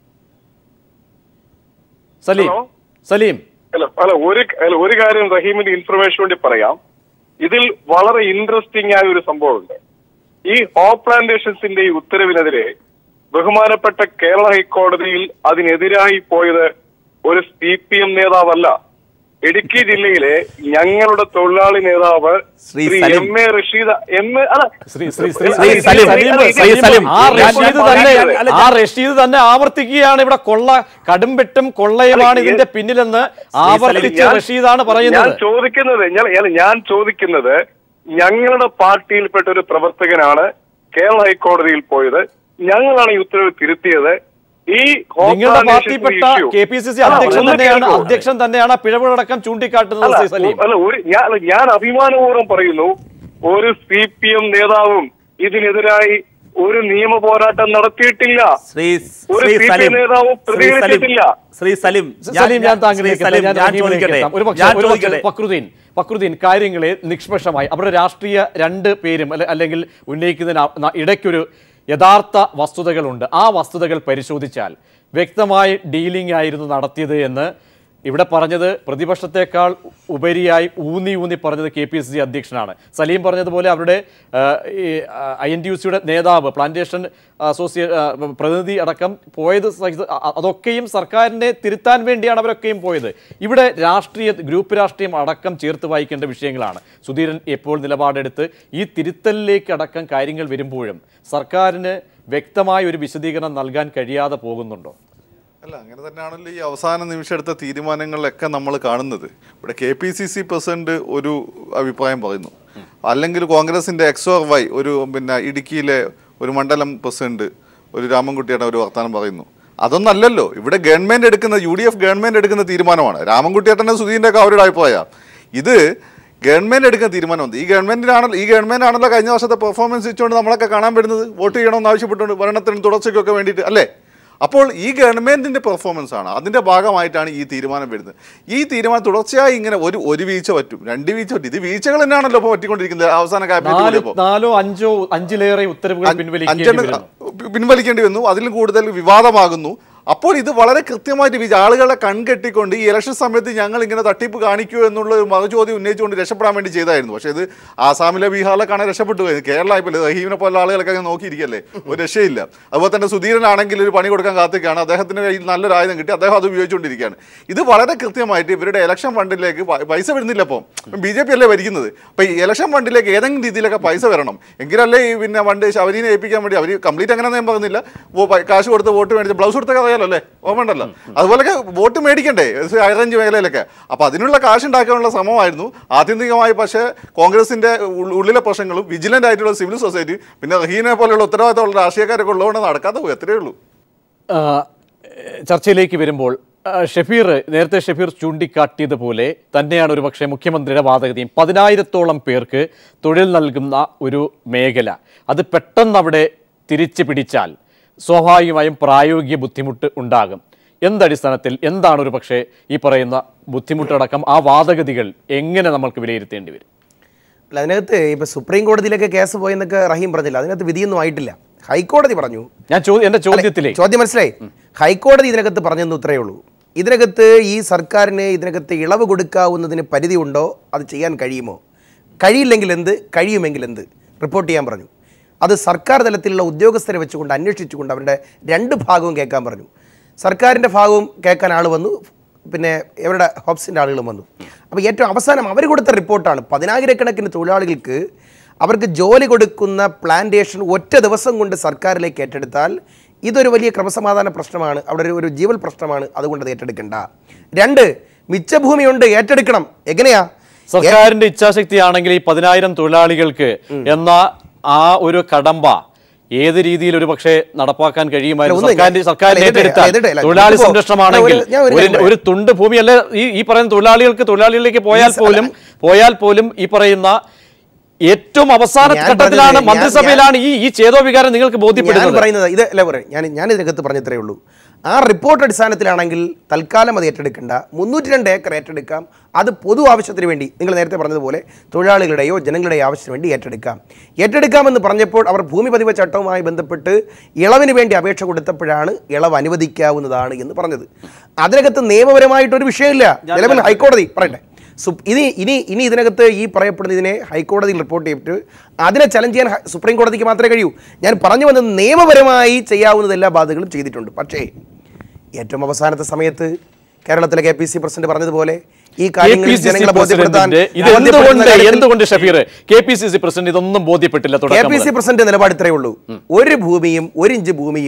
സലീം ഹലോ? സലീം അല്ല അല്ല ഒരു അല്ല ഒരു കാര്യം റഹീമിന്റെ ഇൻഫർമേഷൻ വേണ്ടി പറയാം ഇതിൽ വളരെ ഇൻട്രസ്റ്റിംഗ് ആയ ഒരു സംഭവമുണ്ട് ഈ ഹോപ്പ് പ്ലാന്റേഷൻസിന്റെ ഈ ഉത്തരവിനെതിരെ ബഹുമാനപ്പെട്ട കേരള ഹൈക്കോടതിയിൽ അതിനെതിരായി പോയത് ഒരു സി പി എം നേതാവല്ല ഇടുക്കി ജില്ലയിലെ ഞങ്ങളുടെ തൊഴിലാളി നേതാവ് Shri Shri Saleem. M A Rasheed M A അല്ല ശ്രീ ശ്രീ ശ്രീ അല്ല, ശ്രീ ഇത് സലീം, അല്ല, ഇത് ശ്രീ ഇത് സലീം, ആ ഞാൻ- ഞാൻ റഷീദ് പറഞ്ഞത് തന്നെ അല്ല, ആ റഷീദ് തന്നെ ആവർത്തിക്കുകയാണ് ഇവിടെ കൊള്ള കടുംവെട്ടും കൊള്ളയുമാണ് അല്ല, ഇതിന്റെ പിന്നിലെന്ന് സലീം, ആവർത്തിച്ച് ഞാൻ- റഷീദാണ് ഞാൻ പറയുന്നത് ചോദിക്കുന്നത് ഞാൻ ഞാൻ- ഞാൻ ചോദിക്കുന്നത് ഞങ്ങളുടെ പാർട്ടിയിൽപ്പെട്ട ഒരു പ്രവർത്തകനാണ് കേരള ഹൈക്കോടതിയിൽ പോയത് ഞങ്ങളാണ് ഈ ഉത്തരവ് തിരുത്തിയത് ഈ ഹോം നിങ്ങളുടെ പ്ലാൻ പാർട്ടിപ്പെട്ട issue- K P C C അല്ല, അധ്യക്ഷൻ ഒന്ന് തന്നെയാണ് കേൾക്കൂ. അധ്യക്ഷൻ തന്നെയാണ് ആ പിഴവുകളടക്കം ചൂണ്ടിക്കാട്ടുന്നത് അല്ല, ശ്രീ സലീം അല്ല ഒരു ഞാൻ അല്ല, ഞാൻ അഭിമാനപൂർവ്വം പറയുന്നു ഒരു സി പി എം നേതാവും ഇതിനെതിരായി ഒരു നിയമ പോരാട്ടം നടത്തിയിട്ടില്ല ശ്രീ ഒരു ശ്രീ CPI സലിം നേതാവും ശ്രീ സലിം പ്രതികരിച്ചിട്ടില്ല. ശ്രീ സലിം സലീം ഞാൻ ശ്രീ താങ്കളിലേക്ക് സലിം, എത്താം. ഞാൻ ഞാൻ റഹീമിലേക്ക് ചോദിക്കട്ടെ എത്താം. ഒരു പക്ഷേ- ഞാൻ ഒരു പക്ഷേ ചോദിക്കട്ടെ ഫക്രുദ്ദീൻ ഫക്രുദ്ദീൻ കാര്യങ്ങളെ നിഷ്പക്ഷമായി അവരുടെ രാഷ്ട്രീയ രണ്ട് പേരും അല്ലെ- അല്ലെങ്കിൽ ഉന്നയിക്കുന്നതിന് അ- ന- ഇടയ്ക്കൊരു യഥാർത്ഥ വസ്തുതകളുണ്ട് ആ വസ്തുതകൾ പരിശോധിച്ചാൽ വ്യക്തമായി ഡീലിംഗ് ആയിരുന്നു നടത്തിയത് എന്ന് ഇവിടെ പറഞ്ഞത് പ്രതിപക്ഷത്തെക്കാൾ ഉപരിയായി ഊന്നി ഊന്നി പറഞ്ഞത് കെ പി സി സി അധ്യക്ഷനാണ് സലീം പറഞ്ഞതുപോലെ അവരുടെ ഐ എൻ ടി യു സിയുടെ നേതാവ് പ്ലാന്റേഷൻ അസോസിയേ ആ, പ്രതിനിധി അടക്കം പോയത് സഹിത- അ- അതൊക്കെയും സർക്കാരിനെ തിരുത്താൻ വേണ്ടിയാണ് അവരൊക്കെയും പോയത് ഇവിടെ രാഷ്ട്രീയ ഗ്രൂപ്പ് രാഷ്ട്രീയം അടക്കം ചേർത്ത് വായിക്കേണ്ട വിഷയങ്ങളാണ് സുധീരൻ എപ്പോൾ നിലപാടെടുത്ത് ഈ തിരുത്തലിലേക്ക് അടക്കം കാര്യങ്ങൾ വരുമ്പോഴും സർക്കാരിന് വ്യക്തമായ ഒരു വിശദീകരണം നൽകാൻ കഴിയാതെ പോകുന്നുണ്ടോ അല്ല അങ്ങനെ തന്നെയാണല്ലോ ഈ അവസാന നിമിഷം എടുത്ത തീരുമാനങ്ങളിലൊക്കെ നമ്മൾ കാണുന്നത് ഇവിടെ K P C C president ഒരു അഭിപ്രായം പറയുന്നു അല്ലെങ്കിൽ കോൺഗ്രസിന്റെ എക്സോർ വൈ ഒരു പിന്നെ ഇടുക്കിയിലെ ഒരു മണ്ഡലം പ്രസിഡന്റ് ഒരു രാമൻകുട്ടിയുടെ ഒരു വർത്തമാനം പറയുന്നു അതൊന്നല്ലല്ലോ ഇവിടെ ഗവൺമെന്റ് എടുക്കുന്ന യു ഡി എഫ് ഗവൺമെന്റ് എടുക്കുന്ന തീരുമാനമാണ് രാമൻകുട്ടിയേട്ടൻ്റെ സുധീൻ്റെ ഒക്കെ അവരുടെ അഭിപ്രായം ഇത് ഗവൺമെന്റ് എടുക്കുന്ന തീരുമാനമുണ്ട് ഈ ഗവൺമെന്റിനാണല്ലോ ഈ ഗവൺമെന്റ് ആണല്ലോ കഴിഞ്ഞ വർഷത്തെ പെർഫോമൻസ് വെച്ചുകൊണ്ട് നമ്മളൊക്കെ കാണാൻ വരുന്നത് വോട്ട് ചെയ്യണമെന്ന് ആവശ്യപ്പെട്ടുകൊണ്ട് ഭരണത്തിന് തുടർച്ചയ്ക്കൊക്കെ വേണ്ടിയിട്ട് അല്ലേ അപ്പോൾ ഈ ഗവൺമെന്റിന്റെ പെർഫോമൻസ് ആണ് അതിന്റെ ഭാഗമായിട്ടാണ് ഈ തീരുമാനം വരുന്നത് ഈ തീരുമാനം തുടർച്ചയായി ഇങ്ങനെ ഒരു ഒരു വീഴ്ച പറ്റും രണ്ട് വീഴ്ച പറ്റും ഇത് വീഴ്ചകൾ തന്നെയാണല്ലോ ഇപ്പോൾ പറ്റിക്കൊണ്ടിരിക്കുന്നത് അവസാന നാല് ക്യാബിനറ്റ് നാലോ അഞ്ചോ അഞ്ചിലേറെ ഉത്തരവുകൾ പിൻവലിക്കേണ്ടി അഞ്ചെണ്ണം വരുന്നു പിൻവലിക്കേണ്ടി വന്നു അതിലും കൂടുതൽ വിവാദമാകുന്നു അപ്പോൾ ഇത് വളരെ കൃത്യമായിട്ട് വിജ ആളുകളെ കൺകെട്ടിക്കൊണ്ട് ഈ ഇലക്ഷൻ സമയത്ത് ഞങ്ങൾ ഇങ്ങനെ തട്ടിപ്പ് കാണിക്കൂ എന്നുള്ള ഒരു മറുചോദ്യം ഉന്നയിച്ചുകൊണ്ട് രക്ഷപ്പെടാൻ വേണ്ടി ചെയ്തായിരുന്നു പക്ഷേ ഇത് ആസാമിലെ ബീഹാറിലൊക്കെയാണ് രക്ഷപ്പെട്ടു പോയത് കേരള ഇപ്പോൾ റഹീമിനെ പോലുള്ള ആളുകളൊക്കെ അങ്ങനെ നോക്കിയിരിക്കല്ലേ ഒരു രക്ഷയില്ല അതുപോലെ തന്നെ സുധീരനാണെങ്കിൽ ഒരു പണി കൊടുക്കാൻ കാത്തിക്കാണ് അദ്ദേഹത്തിന് കയ്യിൽ നല്ലൊരു ആയുധം കിട്ടി അദ്ദേഹം അത് ഉപയോഗിച്ചുകൊണ്ടിരിക്കുകയാണ് ഇത് വളരെ കൃത്യമായിട്ട് ഇവരുടെ ഇലക്ഷൻ ഫണ്ടിലേക്ക് പ- പൈസ വരുന്നില്ല അപ്പം ബി ജെ പി അല്ലേ ഭരിക്കുന്നത് അപ്പം ഈ ഇലക്ഷൻ ഫണ്ടിലേക്ക് ഏതെങ്കിലും രീതിയിലൊക്കെ പൈസ വരണം എങ്കിലല്ലേ ഈ പിന്നെ ഫണ്ട് ശബരിനെ ഏൽപ്പിക്കാൻ വേണ്ടി അവർ കംപ്ലീറ്റ് അങ്ങനെ ഞാൻ പറയുന്നില്ല ഓ, പ- കാശ് കൊടുത്ത് വോട്ട് മേടിച്ച് ബ്ലൗസ് കൊടുത്തൊക്കെ അറിയാലോ അല്ലേ ഓർമ്മണ്ടല്ലോ അതുപോലൊക്കെ വോട്ട് മേടിക്കണ്ടേ ഹൈറേഞ്ച് മേഖലയിലൊക്കെ അപ്പോൾ അതിനുള്ള കാശ് ഉണ്ടാക്കാനുള്ള ശ്രമമായിരുന്നു ആത്യന്തികമായി പക്ഷേ കോൺഗ്രസിന്റെ ഉൾ- ഉള്ളിലെ പ്രശ്നങ്ങളും വിജിലന്റ് ആയിട്ടുള്ള സിവിൽ സൊസൈറ്റി പിന്നെ റഹീനെ പോലെയുള്ള ഉത്തരവാദിത്തമുള്ള രാഷ്ട്രീയക്കാരൊക്കെ ഉള്ളതുകൊണ്ട് നടക്കാതെ പോയി അത്രയേ ഉള്ളൂ ആ, ചർച്ചയിലേക്ക് വരുമ്പോൾ ആ, ഷഫീർ നേരത്തെ ഷഫീർ ചൂണ്ടിക്കാട്ടിയതുപോലെ തന്നെയാണ് ഒരു പക്ഷേ മുഖ്യമന്ത്രിയുടെ വാദഗതിയും പതിനായിരത്തോളം പേർക്ക് തൊഴിൽ നൽകുന്ന ഒരു മേഖല അത് പെട്ടെന്ന് അവിടെ തിരിച്ചു പിടിച്ചാൽ സ്വാഭാവികമായും പ്രായോഗിക ബുദ്ധിമുട്ട് ഉണ്ടാകും എന്തടിസ്ഥാനത്തിൽ എന്താണ് ഒരു പക്ഷേ ഈ പറയുന്ന ബുദ്ധിമുട്ടടക്കം ആ വാദഗതികൾ എങ്ങനെ നമ്മൾക്ക് വിലയിരുത്തേണ്ടി വരും അല്ല അതിനകത്ത് ഇപ്പൊ സുപ്രീം കോടതിയിലൊക്കെ കേസ് പോയെന്നൊക്കെ റഹീം പറഞ്ഞില്ല അതിനകത്ത് വിധിയൊന്നും ആയിട്ടില്ല ഹൈക്കോടതി പറഞ്ഞു ഞാൻ ചോദ്യം എൻ്റെ ചോദ്യത്തിലേ ചോദ്യം മനസ്സിലായി ഹൈക്കോടതി ഇതിനകത്ത് പറഞ്ഞെന്ന് ഇത്രയേ ഉള്ളൂ ഇതിനകത്ത് ഈ സർക്കാരിന് ഇതിനകത്ത് ഇളവ് കൊടുക്കാവുന്നതിന് പരിധി ഉണ്ടോ അത് ചെയ്യാൻ കഴിയുമോ കഴിയില്ലെങ്കിൽ എന്ത് കഴിയുമെങ്കിൽ എന്ത് റിപ്പോർട്ട് ചെയ്യാൻ പറഞ്ഞു അത് സർക്കാർ തലത്തിലുള്ള ഉദ്യോഗസ്ഥരെ വെച്ചുകൊണ്ട് അന്വേഷിച്ചുകൊണ്ട് അവരുടെ രണ്ട് ഭാഗവും കേൾക്കാൻ പറഞ്ഞു സർക്കാരിൻ്റെ ഭാഗവും കേൾക്കാൻ ആൾ വന്നു പിന്നെ ഇവരുടെ ഹോപ്സിൻ്റെ ആളുകളും വന്നു അപ്പോൾ ഏറ്റവും അവസാനം അവർ കൊടുത്ത റിപ്പോർട്ടാണ് പതിനായിരക്കണക്കിന് തൊഴിലാളികൾക്ക് അവർക്ക് ജോലി കൊടുക്കുന്ന പ്ലാന്റേഷൻ ഒറ്റ ദിവസം കൊണ്ട് സർക്കാരിലേക്ക് ഏറ്റെടുത്താൽ ഇതൊരു വലിയ ക്രമസമാധാന പ്രശ്നമാണ് അവിടെ ഒരു- ഒരു ജീവൽ പ്രശ്നമാണ് അതുകൊണ്ട് അത് ഏറ്റെടുക്കണ്ട രണ്ട് മിച്ചഭൂമിയുണ്ട് ഏറ്റെടുക്കണം എങ്ങനെയാ സർക്കാരിന്റെ ഇച്ഛാശക്തിയാണെങ്കിൽ ഈ പതിനായിരം തൊഴിലാളികൾക്ക് എന്ന ആ ഒരു കടമ്പ ഏത് രീതിയിൽ ഒരു പക്ഷേ നടപ്പാക്കാൻ കഴിയുമായിരുന്നു അല്ല, ഒന്ന് സർക്കാരിന്റെ ഞാൻ- സർക്കാരിനെ അല്ല, ഇതിട്ട് ഏറ്റെടുത്താൽ ഇതിട്ട് അല്ല, തൊഴിലാളി ഇതിപ്പോ- സംരക്ഷണമാണെങ്കിൽ ഞാൻ ഒരു- ഞാൻ ഒരു ഒരു കാര്യം ഒരു തുണ്ട് ഭൂമി അല്ലെ ഈ ഈ പറയുന്ന തൊഴിലാളികൾക്ക് തൊഴിലാളികളിലേക്ക് പോയാൽ ഈ സ- പോലും പോയാൽ പോലും ഈ പറയുന്ന ഏറ്റവും അവസാന ഞാൻ ഘട്ടത്തിലാണ് പറഞ്ഞത് ഞാൻ- മന്ത്രിസഭയിലാണ് ഈ ഈ ചേതോവികാരം നിങ്ങൾക്ക് ഞാൻ ബോധ്യപ്പെടുന്നത് പറയുന്നത് ഇത് അല്ല പറയും ഞാൻ ഞാൻ ഇതിനകത്ത് പറഞ്ഞത്രേ ഉള്ളൂ ആ റിപ്പോർട്ട് അടിസ്ഥാനത്തിലാണെങ്കിൽ തൽക്കാലം അത് ഏറ്റെടുക്കണ്ട മുന്നൂറ്റി രണ്ട് ഏക്കർ ഏറ്റെടുക്കാം അത് പൊതു ആവശ്യത്തിന് വേണ്ടി നിങ്ങൾ നേരത്തെ പറഞ്ഞതുപോലെ തൊഴിലാളികളുടെയോ ജനങ്ങളുടെയോ ആവശ്യത്തിന് വേണ്ടി ഏറ്റെടുക്കാം ഏറ്റെടുക്കാമെന്ന് പറഞ്ഞപ്പോൾ അവർ ഭൂമി പതിവ് ചട്ടവുമായി ബന്ധപ്പെട്ട് ഇളവിന് വേണ്ടി അപേക്ഷ കൊടുത്തപ്പോഴാണ് ഇളവ് അനുവദിക്കാവുന്നതാണ് എന്ന് പറഞ്ഞത് അതിനകത്ത് നിയമപരമായിട്ടൊരു വിഷയമില്ല നിലവിൽ ഹൈക്കോടതി പറയട്ടെ സുപ് ഇനി ഇനി ഇനി ഇതിനകത്ത് ഈ പറയപ്പെടുന്ന ഇതിനെ ഹൈക്കോടതിയിൽ റിപ്പോർട്ട് ചെയ്തിട്ട് അതിനെ ചലഞ്ച് ചെയ്യാൻ ഹ- സുപ്രീം കോടതിക്ക് മാത്രമേ കഴിയൂ ഞാൻ പറഞ്ഞു വന്നത് നിയമപരമായി ചെയ്യാവുന്നത് എല്ലാ ബാധകളും ചെയ്തിട്ടുണ്ട് പക്ഷേ ഏറ്റവും അവസാനത്തെ സമയത്ത് കേരളത്തിലെ കെ പി സി പ്രസിഡന്റ് പറഞ്ഞതുപോലെ ഈ കാര്യങ്ങളിൽ KPCC ജനങ്ങളെ ബോധ്യപ്പെടുത്താൻ പ്രസിഡന്റിന്റെ ഇത് ബോധ്യപ്പെടുത്തുന്ന എന്തുകൊണ്ട് കാര്യത്തിൽ എന്തുകൊണ്ട് Shafeer K P C C president ഇതൊന്നും ബോധ്യപ്പെട്ടില്ല കെ തുടക്കം പി സി മുതൽ? പ്രസിഡന്റ് നിലപാട് ഇത്രയേ ഉള്ളൂ ഒരു ഭൂമിയും ഒരു ഇഞ്ച് ഭൂമിയും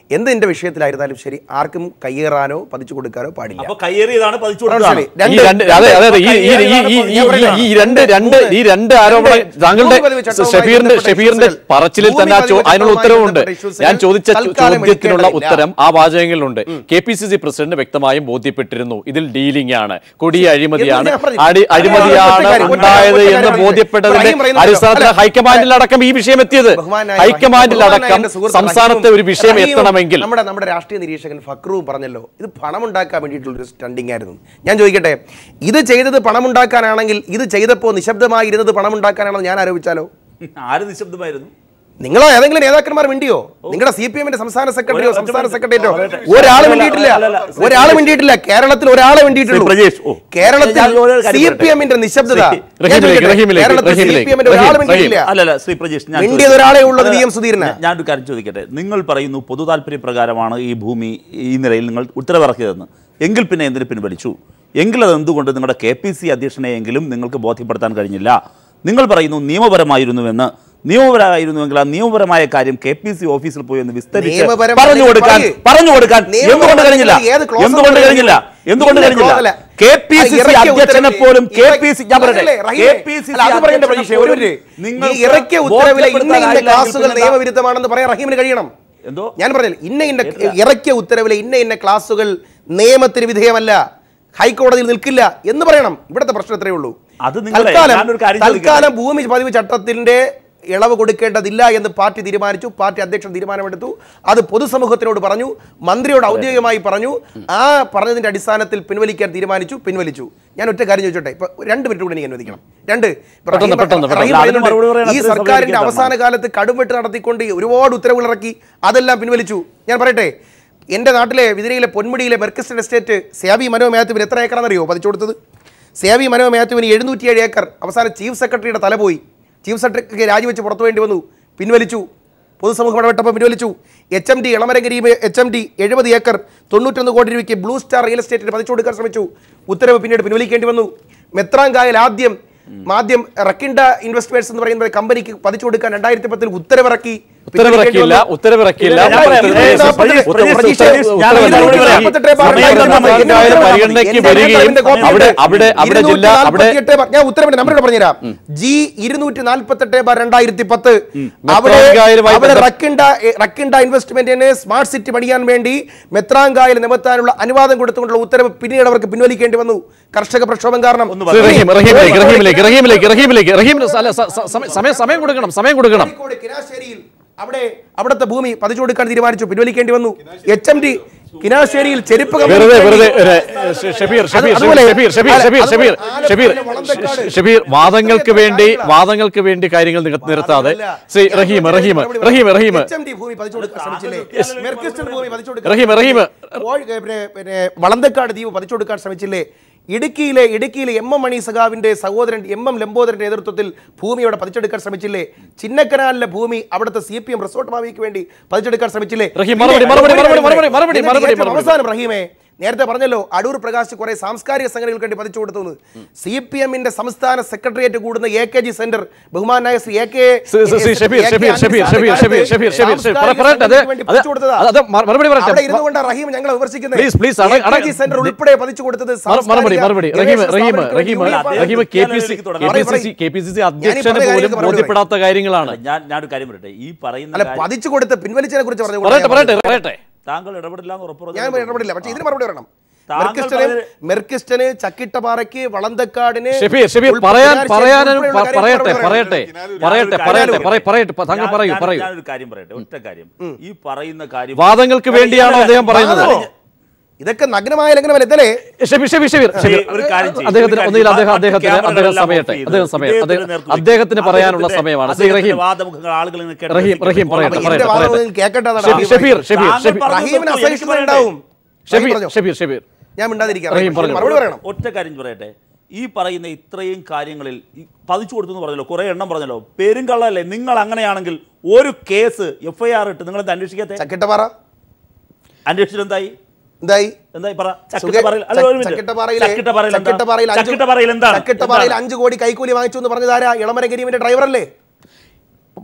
എന്തിന്റെ വിഷയത്തിലായിരുന്നാലും ശരി ആർക്കും കയ്യേറാനോ പതിച്ചു കൊടുക്കാനോ പാടില്ല അപ്പൊ കയ്യേറിയതാണ് പതിച്ചു ശരി. കൊടുത്തതാണ് ഈ രണ്ട് അതെ അതെ അതെ ഈ ഈ ഈ ഈ ഈ ഈ ഈ രണ്ട് രണ്ട് ഈ രണ്ട് ആരോപണ താങ്കളുടെ ഷഫീറിന്റെ ഷഫീറിന്റെ പറച്ചിലിൽ തന്നെ ആ ചോ- അതിനുള്ള ഉത്തരവുണ്ട് ഞാൻ ചോദിച്ച ചോ- ചോദ്യത്തിനുള്ള ഉത്തരം ആ വാചകങ്ങളിലുണ്ട് K P C C president വ്യക്തമായും ബോധ്യപ്പെട്ടിരുന്നു ഇതിൽ ഡീലിംഗ് ആണ് കൊടിയ അഴിമതിയാണ് ഞാൻ പറഞ്ഞു. അടി അഴിമതിയാണ് ഒറ്റ കാര്യം, ഉണ്ടായത് ഒറ്റ എന്ന് കാര്യം. ബോധ്യപ്പെട്ടതിന്റെ ഇബ്രാഹിം പറയുന്നത് അടിസ്ഥാനത്തിൽ അല്ല, ഹൈക്കമാൻഡിലടക്കം ഈ വിഷയം എത്തിയത് ബഹുമാനായ ഹൈക്കമാൻഡിലടക്കം ബഹുമാനായ എൻ്റെ സുഹൃത്ത് സംസ്ഥാനത്തെ ഒരു വിഷയം റഹീമും എത്തണമെങ്കിൽ നമ്മുടെ നമ്മുടെ രാഷ്ട്രീയ നിരീക്ഷകൻ ഫക്രുവും പറഞ്ഞല്ലോ ഇത് പണം ഉണ്ടാക്കാൻ വേണ്ടിയിട്ടുള്ള ഒരു സ്റ്റണ്ടിങ് ആയിരുന്നു ഞാൻ ചോദിക്കട്ടെ ഇത് ചെയ്തത് പണം ഉണ്ടാക്കാനാണെങ്കിൽ ഇത് ചെയ്തപ്പോൾ നിശബ്ദമായി ഇരുന്നത് പണം ഉണ്ടാക്കാനാണെന്ന് ഞാൻ ആരോപിച്ചാലോ ആര് നിശബ്ദമായിരുന്നു നിങ്ങളോ ഏതെങ്കിലും നേതാക്കന്മാർ മിണ്ടിയോ നിങ്ങളുടെ സി പി എമ്മിന്റെ സംസ്ഥാന സെക്രട്ടറിയോ ഒരു- സംസ്ഥാന ഒറ്റ സെക്രട്ടറിയോ മിനിറ്റ്. ഒരാൾ അല്ല, മിണ്ടിയിട്ടില്ല അല്ല, അല്ല, ശ്രീ ഒരാൾ മിണ്ടിയിട്ടില്ല കേരളത്തിൽ ഒരാളെ മിണ്ടിയിട്ടുള്ളൂ ശ്രീ പ്രജേഷ്, ഓ. കേരളത്തിൽ ഞാൻ ഒരു കാര്യം സി പറയട്ടെ. പി എമ്മിന്റെ നിശബ്ദത ശ്രീ- ഞാൻ റഹീമിലേക്ക്, ചോദിക്കട്ടെ, റഹീമിലേക്ക്, കേരളത്തിൽ സി റഹീമിലേക്ക്, പി എമ്മിന്റെ ഒരാൾ റഹീം, മിണ്ടിയില്ല അല്ലല്ല ശ്രീ പ്രജേഷ് ഞാൻ മിണ്ടിയത് ചോദിക്കട്ടെ. ഒരാളെ ഉള്ളത് അല്ലല്ല, വി എം സുധീരനാ. ഞാൻ- ഞാനൊരു കാര്യം ചോദിക്കട്ടെ നിങ്ങൾ പറയുന്നു പൊതു താല്പര്യ പ്രകാരമാണ് ഈ ഭൂമി ഈ നിലയിൽ നിങ്ങൾ ഉത്തരവിറക്കിയതെന്ന് എങ്കിൽ പിന്നെ എന്തിന് പിൻവലിച്ചു എങ്കിൽ അത് എന്തുകൊണ്ട് നിങ്ങളുടെ കെ പി സി അധ്യക്ഷനെയെങ്കിലും നിങ്ങൾക്ക് ബോധ്യപ്പെടുത്താൻ കഴിഞ്ഞില്ല നിങ്ങൾ പറയുന്നു നിയമപരമായിരുന്നുവെന്ന് നിയമപരമായിരുന്നുവെങ്കിൽ ആ നിയമപരമായ കാര്യം കെ പി സി ഓഫീസിൽ പോയി ഒന്ന് വിസ്തരിച്ച് നിയമപരമായി പറഞ്ഞു കൊടുക്കാൻ പറയ്. പറഞ്ഞു കൊടുക്കാൻ എന്തുകൊണ്ട് കഴിഞ്ഞില്ല ഏത് clause എന്തുകൊണ്ട് ആണ് കഴിഞ്ഞില്ല എന്തുകൊണ്ട് ഇന്ന കഴിഞ്ഞില്ല clause അല്ല. കെ പി സി ആ ഇറക്കിയ അധ്യക്ഷനെ ഉത്തരവിൽ പോലും കെ ഇറ- പി സി ഞാൻ പറയട്ടെ അല്ലല്ലേ, റഹീമേ, കെ പി സി അല്ല, അത് പറയേണ്ട പ്രതീക്ഷ ഒരു മിനിറ്റ്. നിങ്ങൾ ഈ ഇറക്കിയ ഉത്തരവിലെ ഇന്ന ഇന്ന ക്ലാസുകൾ നിയമവിരുദ്ധമാണെന്ന് പറയാൻ റഹീമിന് കഴിയണം എന്തോ? ഞാൻ പറഞ്ഞില്ല ഇന്ന ഇന്ന ഇറക്കിയ ഉത്തരവിലെ ഇന്ന ഇന്ന ക്ലാസുകൾ നിയമത്തിന് വിധേയമല്ല ഹൈക്കോടതിയിൽ നിൽക്കില്ല എന്ന് പറയണം ഇവിടുത്തെ പ്രശ്നം ഇത്രയേ ഉള്ളൂ അത് നിങ്ങളെ- തൽക്കാലം ഞാനൊരു കാര്യം തൽക്കാലം ഭൂമി പതിവ് ചട്ടത്തിന്റെ ഇളവ് കൊടുക്കേണ്ടതില്ല എന്ന് പാർട്ടി തീരുമാനിച്ചു പാർട്ടി അധ്യക്ഷൻ തീരുമാനമെടുത്തു അത് പൊതുസമൂഹത്തിനോട് പറഞ്ഞു മന്ത്രിയോട് ഔദ്യോഗികമായി പറഞ്ഞു ആ പറഞ്ഞതിന്റെ അടിസ്ഥാനത്തിൽ പിൻവലിക്കാൻ തീരുമാനിച്ചു പിൻവലിച്ചു ഞാൻ ഒറ്റ കാര്യം ചോദിച്ചോട്ടെ ഇപ്പൊ രണ്ട് മിനിറ്റ് കൂടി എനിക്ക് അനുവദിക്കണം രണ്ട് ഇപ്പൊ പെട്ടെന്ന്, റഹീം- പെട്ടെന്ന്, പെട്ടെന്ന്. റഹീം അതിന് മറുപടി പറയുന്നുണ്ട്, പറയാൻ ഈ അത്രയും സർക്കാരിന്റെ സമയം അവസാന കാലത്ത് കടുംവെട്ട് നടത്തിക്കൊണ്ട് ഒരുപാട് ഉത്തരവുകൾ ഇറക്കി അതെല്ലാം പിൻവലിച്ചു ഞാൻ പറയട്ടെ എന്റെ നാട്ടിലെ വിതിരയിലെ പൊന്മുടിയിലെ മെർക്കസ്റ്റൻ എസ്റ്റേറ്റ് സേവി മനോ മാത്യുവിന് എത്ര ഏക്കറാണെന്നറിയോ പതിച്ചു കൊടുത്തത് സേവി മനോ മാത്യുവിന് എഴുന്നൂറ്റിയേഴ് ഏക്കർ അവസാനം ചീഫ് സെക്രട്ടറിയുടെ തല പോയി ചീഫ് സെക്രട്ടറിക്ക് രാജിവെച്ച് പുറത്തു വേണ്ടി വന്നു പിൻവലിച്ചു പൊതുസമൂഹം ഇടപെട്ടപ്പോൾ പിൻവലിച്ചു എച്ച് എം ഡി ഇളമരഗരി എച്ച് എം ഡി എഴുപത് ഏക്കർ തൊണ്ണൂറ്റൊന്ന് കോടി രൂപയ്ക്ക് ബ്ലൂ സ്റ്റാർ റിയൽ എസ്റ്റേറ്റിന് പതിച്ചു കൊടുക്കാൻ ശ്രമിച്ചു ഉത്തരവ് പിന്നീട് പിൻവലിക്കേണ്ടി വന്നു മെത്രാങ്കായൽ ആദ്യം മാദ്യം റക്കിൻഡ ഇൻവെസ്റ്റ്മെന്റ്സ് എന്ന് പറയുന്ന കമ്പനിക്ക് പതിച്ചു കൊടുക്കാൻ രണ്ടായിരത്തി പത്തിൽ ഉത്തരവിറക്കി ഉത്തരവിറക്കിയില്ല ഉത്തരവിറക്കിയില്ല ഞാൻ പറയാം. പ്രജേഷ്, പ്രജേഷ്, പ്രജേഷ്, പ്രജേഷ്, പ്രജേഷ്, പ്രജേഷ്, ഞാൻ ഉത്തരവ് ഒരു മറുപടി പറയാം. ഈ സമയം തന്നാൽ മതി. മെത്രാങ്കായൽ പരിഗണനയ്ക്ക് വരികയും അവിടെ അവിടെ അവിടെ ജില്ല അവിടെ ഞാൻ ഉത്തരവിന്റെ നമ്പർ പറഞ്ഞുതരാം ജി ഇരുന്നൂറ്റി നാൽപ്പത്തെട്ട് ബാർ രണ്ടായിരത്തി പത്ത് അവിടെ മെത്രാങ്കായലുമായി അവിടെ ബന്ധ- റക്കിൻഡ റക്കിൻഡ ഇൻവെസ്റ്റ്മെന്റിന് സ്മാർട്ട് സിറ്റി പണിയാൻ വേണ്ടി മെത്രാങ്കായൽ നിമത്താനുള്ള അനുവാദം കൊടുത്തുകൊണ്ടുള്ള ഉത്തരവ് പിന്നീട് അവർക്ക് പിൻവലിക്കേണ്ടി വന്നു കർഷക പ്രക്ഷോഭം കാരണം ശ്രീ റഹീം റഹീമിലേക്ക് റഹീമിലേക്ക് റഹീമിലേക്ക് റഹീമിലേക്ക് റഹീമിന് അല്ല, സ- സ- സമയം- സമയം സമയം കൊടുക്കണം സമയം കൊടുക്കണം കോഴിക്കോട് കിനാശ്ശേരിയിൽ അവിടെ അവിടുത്തെ ഭൂമി പതിച്ചു കൊടുക്കാൻ തീരുമാനിച്ചു പിൻവലിക്കേണ്ടി വന്നു എച്ച് എം ഡി കിനാശ്ശേരിയിൽ ചെരുപ്പ് കമ്പനിക്ക് വെറുതെ വേണ്ടി- വെറുതെ ഒരു, ഏ, ഷ- ഷബീർ ഷബീർ അതുപോലെ- ഷബീർ ഷബീർ അല്ല, ഷബീർ ഷബീർ അതുപോലെ ഷബീർ ആലപ്പുഴയിലെ വളന്തക്കാട് ഷ- ഷബീർ വാദങ്ങൾക്ക് എത്ര വേണ്ടി കാര്യങ്ങളാ? വാദങ്ങൾക്ക് വേണ്ടി കാര്യങ്ങൾ നിക- നിർത്താതെ ശ്രീ റഹീം റഹീം റഹീം റഹീം HMD ഭൂമി പതിച്ചു കൊടുക്കാൻ ശ്രമിച്ചില്ലേ? മെർക്കിസ്റ്റൺ ഭൂമി പതിച്ചു കൊടുക്കാൻ റഹീം, റഹീം. കോഴി- പിന്നെ പിന്നെ വളന്തക്കാട് ദ്വീപ് പതിച്ചു കൊടുക്കാൻ ശ്രമിച്ചില്ലേ ഇടുക്കിയിലെ ഇടുക്കിയിലെ എം എം മണി സഖാവിന്റെ സഹോദരൻ എം എം ലംബോദരന്റെ നേതൃത്വത്തിൽ ഭൂമി അവിടെ പതിച്ചെടുക്കാൻ ശ്രമിച്ചില്ലേ ചിന്നക്കനാലിലെ ഭൂമി അവിടുത്തെ സി പി എം റിസോർട്ട് മാവിക്ക് വേണ്ടി പതിച്ചെടുക്കാൻ ശ്രമിച്ചില്ലേ റഹീം, മറുപടി, മറുപടി, മറുപടി, മറുപടി, മറുപടി, എന്നിട്ട് മറുപടി, ഏറ്റവും മറുപടി. അവസാനം റഹീമേ നേരത്തെ പറഞ്ഞല്ലോ അടൂർ പ്രകാശ് കുറെ സാംസ്കാരിക സംഘടനകൾക്ക് വേണ്ടി പതിച്ചു കൊടുത്തു സി പി എമ്മിന്റെ സംസ്ഥാന സെക്രട്ടേറിയറ്റ് കൂടുന്ന എ കെ ജി സെന്റർ ബഹുമാനായ ശ്രീ എ കെ ശ്രീ- ശ്രീ- ശ്രീ ഷബീർ ഷബീർ ഷബീർ ഷബീർ ഷബീർ ഷബീർ ഷബീർ ഷബീർ പറ- പറയട്ടെ അത് അത് അത് അത് മ- മറുപടി അവിടെ പറയട്ടെ ഇരുന്നു കൊണ്ട് റഹീം ഞങ്ങളെ വിമർശിക്കുന്നത് Please, please, അട- അട- AKG സെന്റർ ഉൾപ്പെടെ പതിച്ചു കൊടുത്തത് മറു- മറുപടി മറുപടി റഹീം റഹീം റഹീം അദ്ദേഹം റഹീം കെ പി സി തുടങ്ങാം. K P C C K P C C അധ്യക്ഷന് പറഞ്ഞ പോലും കാര്യങ്ങൾക്ക് മറുപടി ബോധ്യപ്പെടാത്ത കാര്യങ്ങളാണ് ഞാൻ ഞാനൊരു കാര്യം പറയട്ടെ ഈ പറയുന്ന അല്ല കാര്യം- പതിച്ചു കൊടുത്ത് പിൻവലിച്ചതിനെ കുറിച്ച് പറയട്ടെ പറയട്ടെ പറഞ്ഞു പറയട്ടെ താങ്കൾ ഇടപെടില്ല എന്ന് ഉറപ്പുറപ്പ് ഞാൻ ഇടപെടില്ല പക്ഷേ ഇതിന് മറുപടി പറയണം താങ്കൾ മെർക്കിസ്റ്റന് പറഞ്ഞത് മെർക്കിസ്റ്റന് ചക്കിട്ടപ്പാറയ്ക്ക് വളന്തക്കാടിന് ഷഫീർ ഷഫീർ ഉൾപ്പെടെ പറയാൻ ഉൾപ്പെടെയുള്ള പറയാനും കാര്യങ്ങൾ പ- പറയട്ടെ മറുപടി പറയണം. പറയട്ടെ ഞാനൊരു പറയട്ടെ കാര്യം പറയട്ടെ പറയട്ടെ. പറയ- പറയട്ടെ പ- താങ്കൾ ഞാൻ- പറയൂ ഞാൻ- പറയൂ ഞാനൊരു കാര്യം പറയട്ടെ ഒറ്റ കാര്യം ഈ പറയുന്ന കാര്യം വാദങ്ങൾക്ക് വേണ്ടിയാണോ അദ്ദേഹം പറയുന്നത് വാദമോ? ഇതൊക്കെ നഗ്നമായ ലംഘനമല്ല ഇതല്ലേ ഷബീർ ഷബീർ ഷബീർ ഷബീർ ഒരു കാര്യം ചെയ്യ്. അദ്ദേഹത്തിന് ഒരു ഒന്നുകിൽ കാര്യം അദ്ദേഹം ചെയ്യ്. അദ്ദേഹത്തിന് ക്യാമറകളെല്ലാം അദ്ദേഹം off സമയട്ടെ ചെയ്ത് അദ്ദേഹം സമയം ഇദ്ദേഹത്തിന് അദ്ദേഹം നേർക്ക് വെക്ക്. അദ്ദേഹത്തിന് പറയാനുള്ള അദ്ദേഹത്തിന്റെ- സമയമാണ് ശ്രീ റഹീം അദ്ദേഹത്തിന്റെ വാദമുഖങ്ങൾ ആളുകൾ ഇന്ന് കേട്ട് റഹീം റഹീം പറയട്ടെ അപ്പൊ പറയട്ടെ ഇതിന്റെ വാദം പറയട്ടെ നിങ്ങൾ കേൾക്കട്ടെ അതാണ് ഷബീർ ഷബീർ ഷബീർ താങ്കൾ ഷബീർ പറഞ്ഞു റഹീമിന് നിർത്തൂ, എനിക്ക് അസഹിഷ്ണുത ഉണ്ടാവും റഹീം ഷബീർ പറഞ്ഞോ. ഷബീർ ഷബീർ ഞാൻ മിണ്ടാതിരിക്കാം റഹീം പറഞ്ഞു. മറുപടി പറയണം ഒറ്റ കാര്യം പറയട്ടെ ഈ പറയുന്ന ഇത്രയും കാര്യങ്ങളിൽ ഈ പതിച്ചു കൊടുത്തു എന്ന് പറഞ്ഞല്ലോ കുറെ എണ്ണം പറഞ്ഞല്ലോ പെരുങ്കള്ളല്ലേ നിങ്ങൾ അങ്ങനെയാണെങ്കിൽ ഒരു കേസ് എഫ് ഐ ആർ ഇട്ട് നിങ്ങൾ എന്താ അന്വേഷിക്കാത്തെ ചക്കിട്ടപ്പാറ അന്വേഷിച്ചിട്ട് എന്തായി എന്തായി എന്തായി പറ സുഖേ- ചക്കിട്ടപ്പാറയിൽ അല്ല, ഒരു മിനിറ്റ്. ചക്കിട്ടപ്പാറയിലെ- ചക്കിട്ടപ്പാറയിൽ എന്താ? ചക്കിട്ടപ്പാറയിൽ അഞ്ച് ചക്കിട്ടപ്പാറയിൽ എന്താണ് ചക്കിട്ടപ്പാറയിൽ എന്താണ്? അഞ്ച് കോടി കൈക്കൂലി വാങ്ങിച്ചു എന്ന് പറഞ്ഞതാരാ ഇളമര ഗരീമിന്റെ ഡ്രൈവറല്ലേ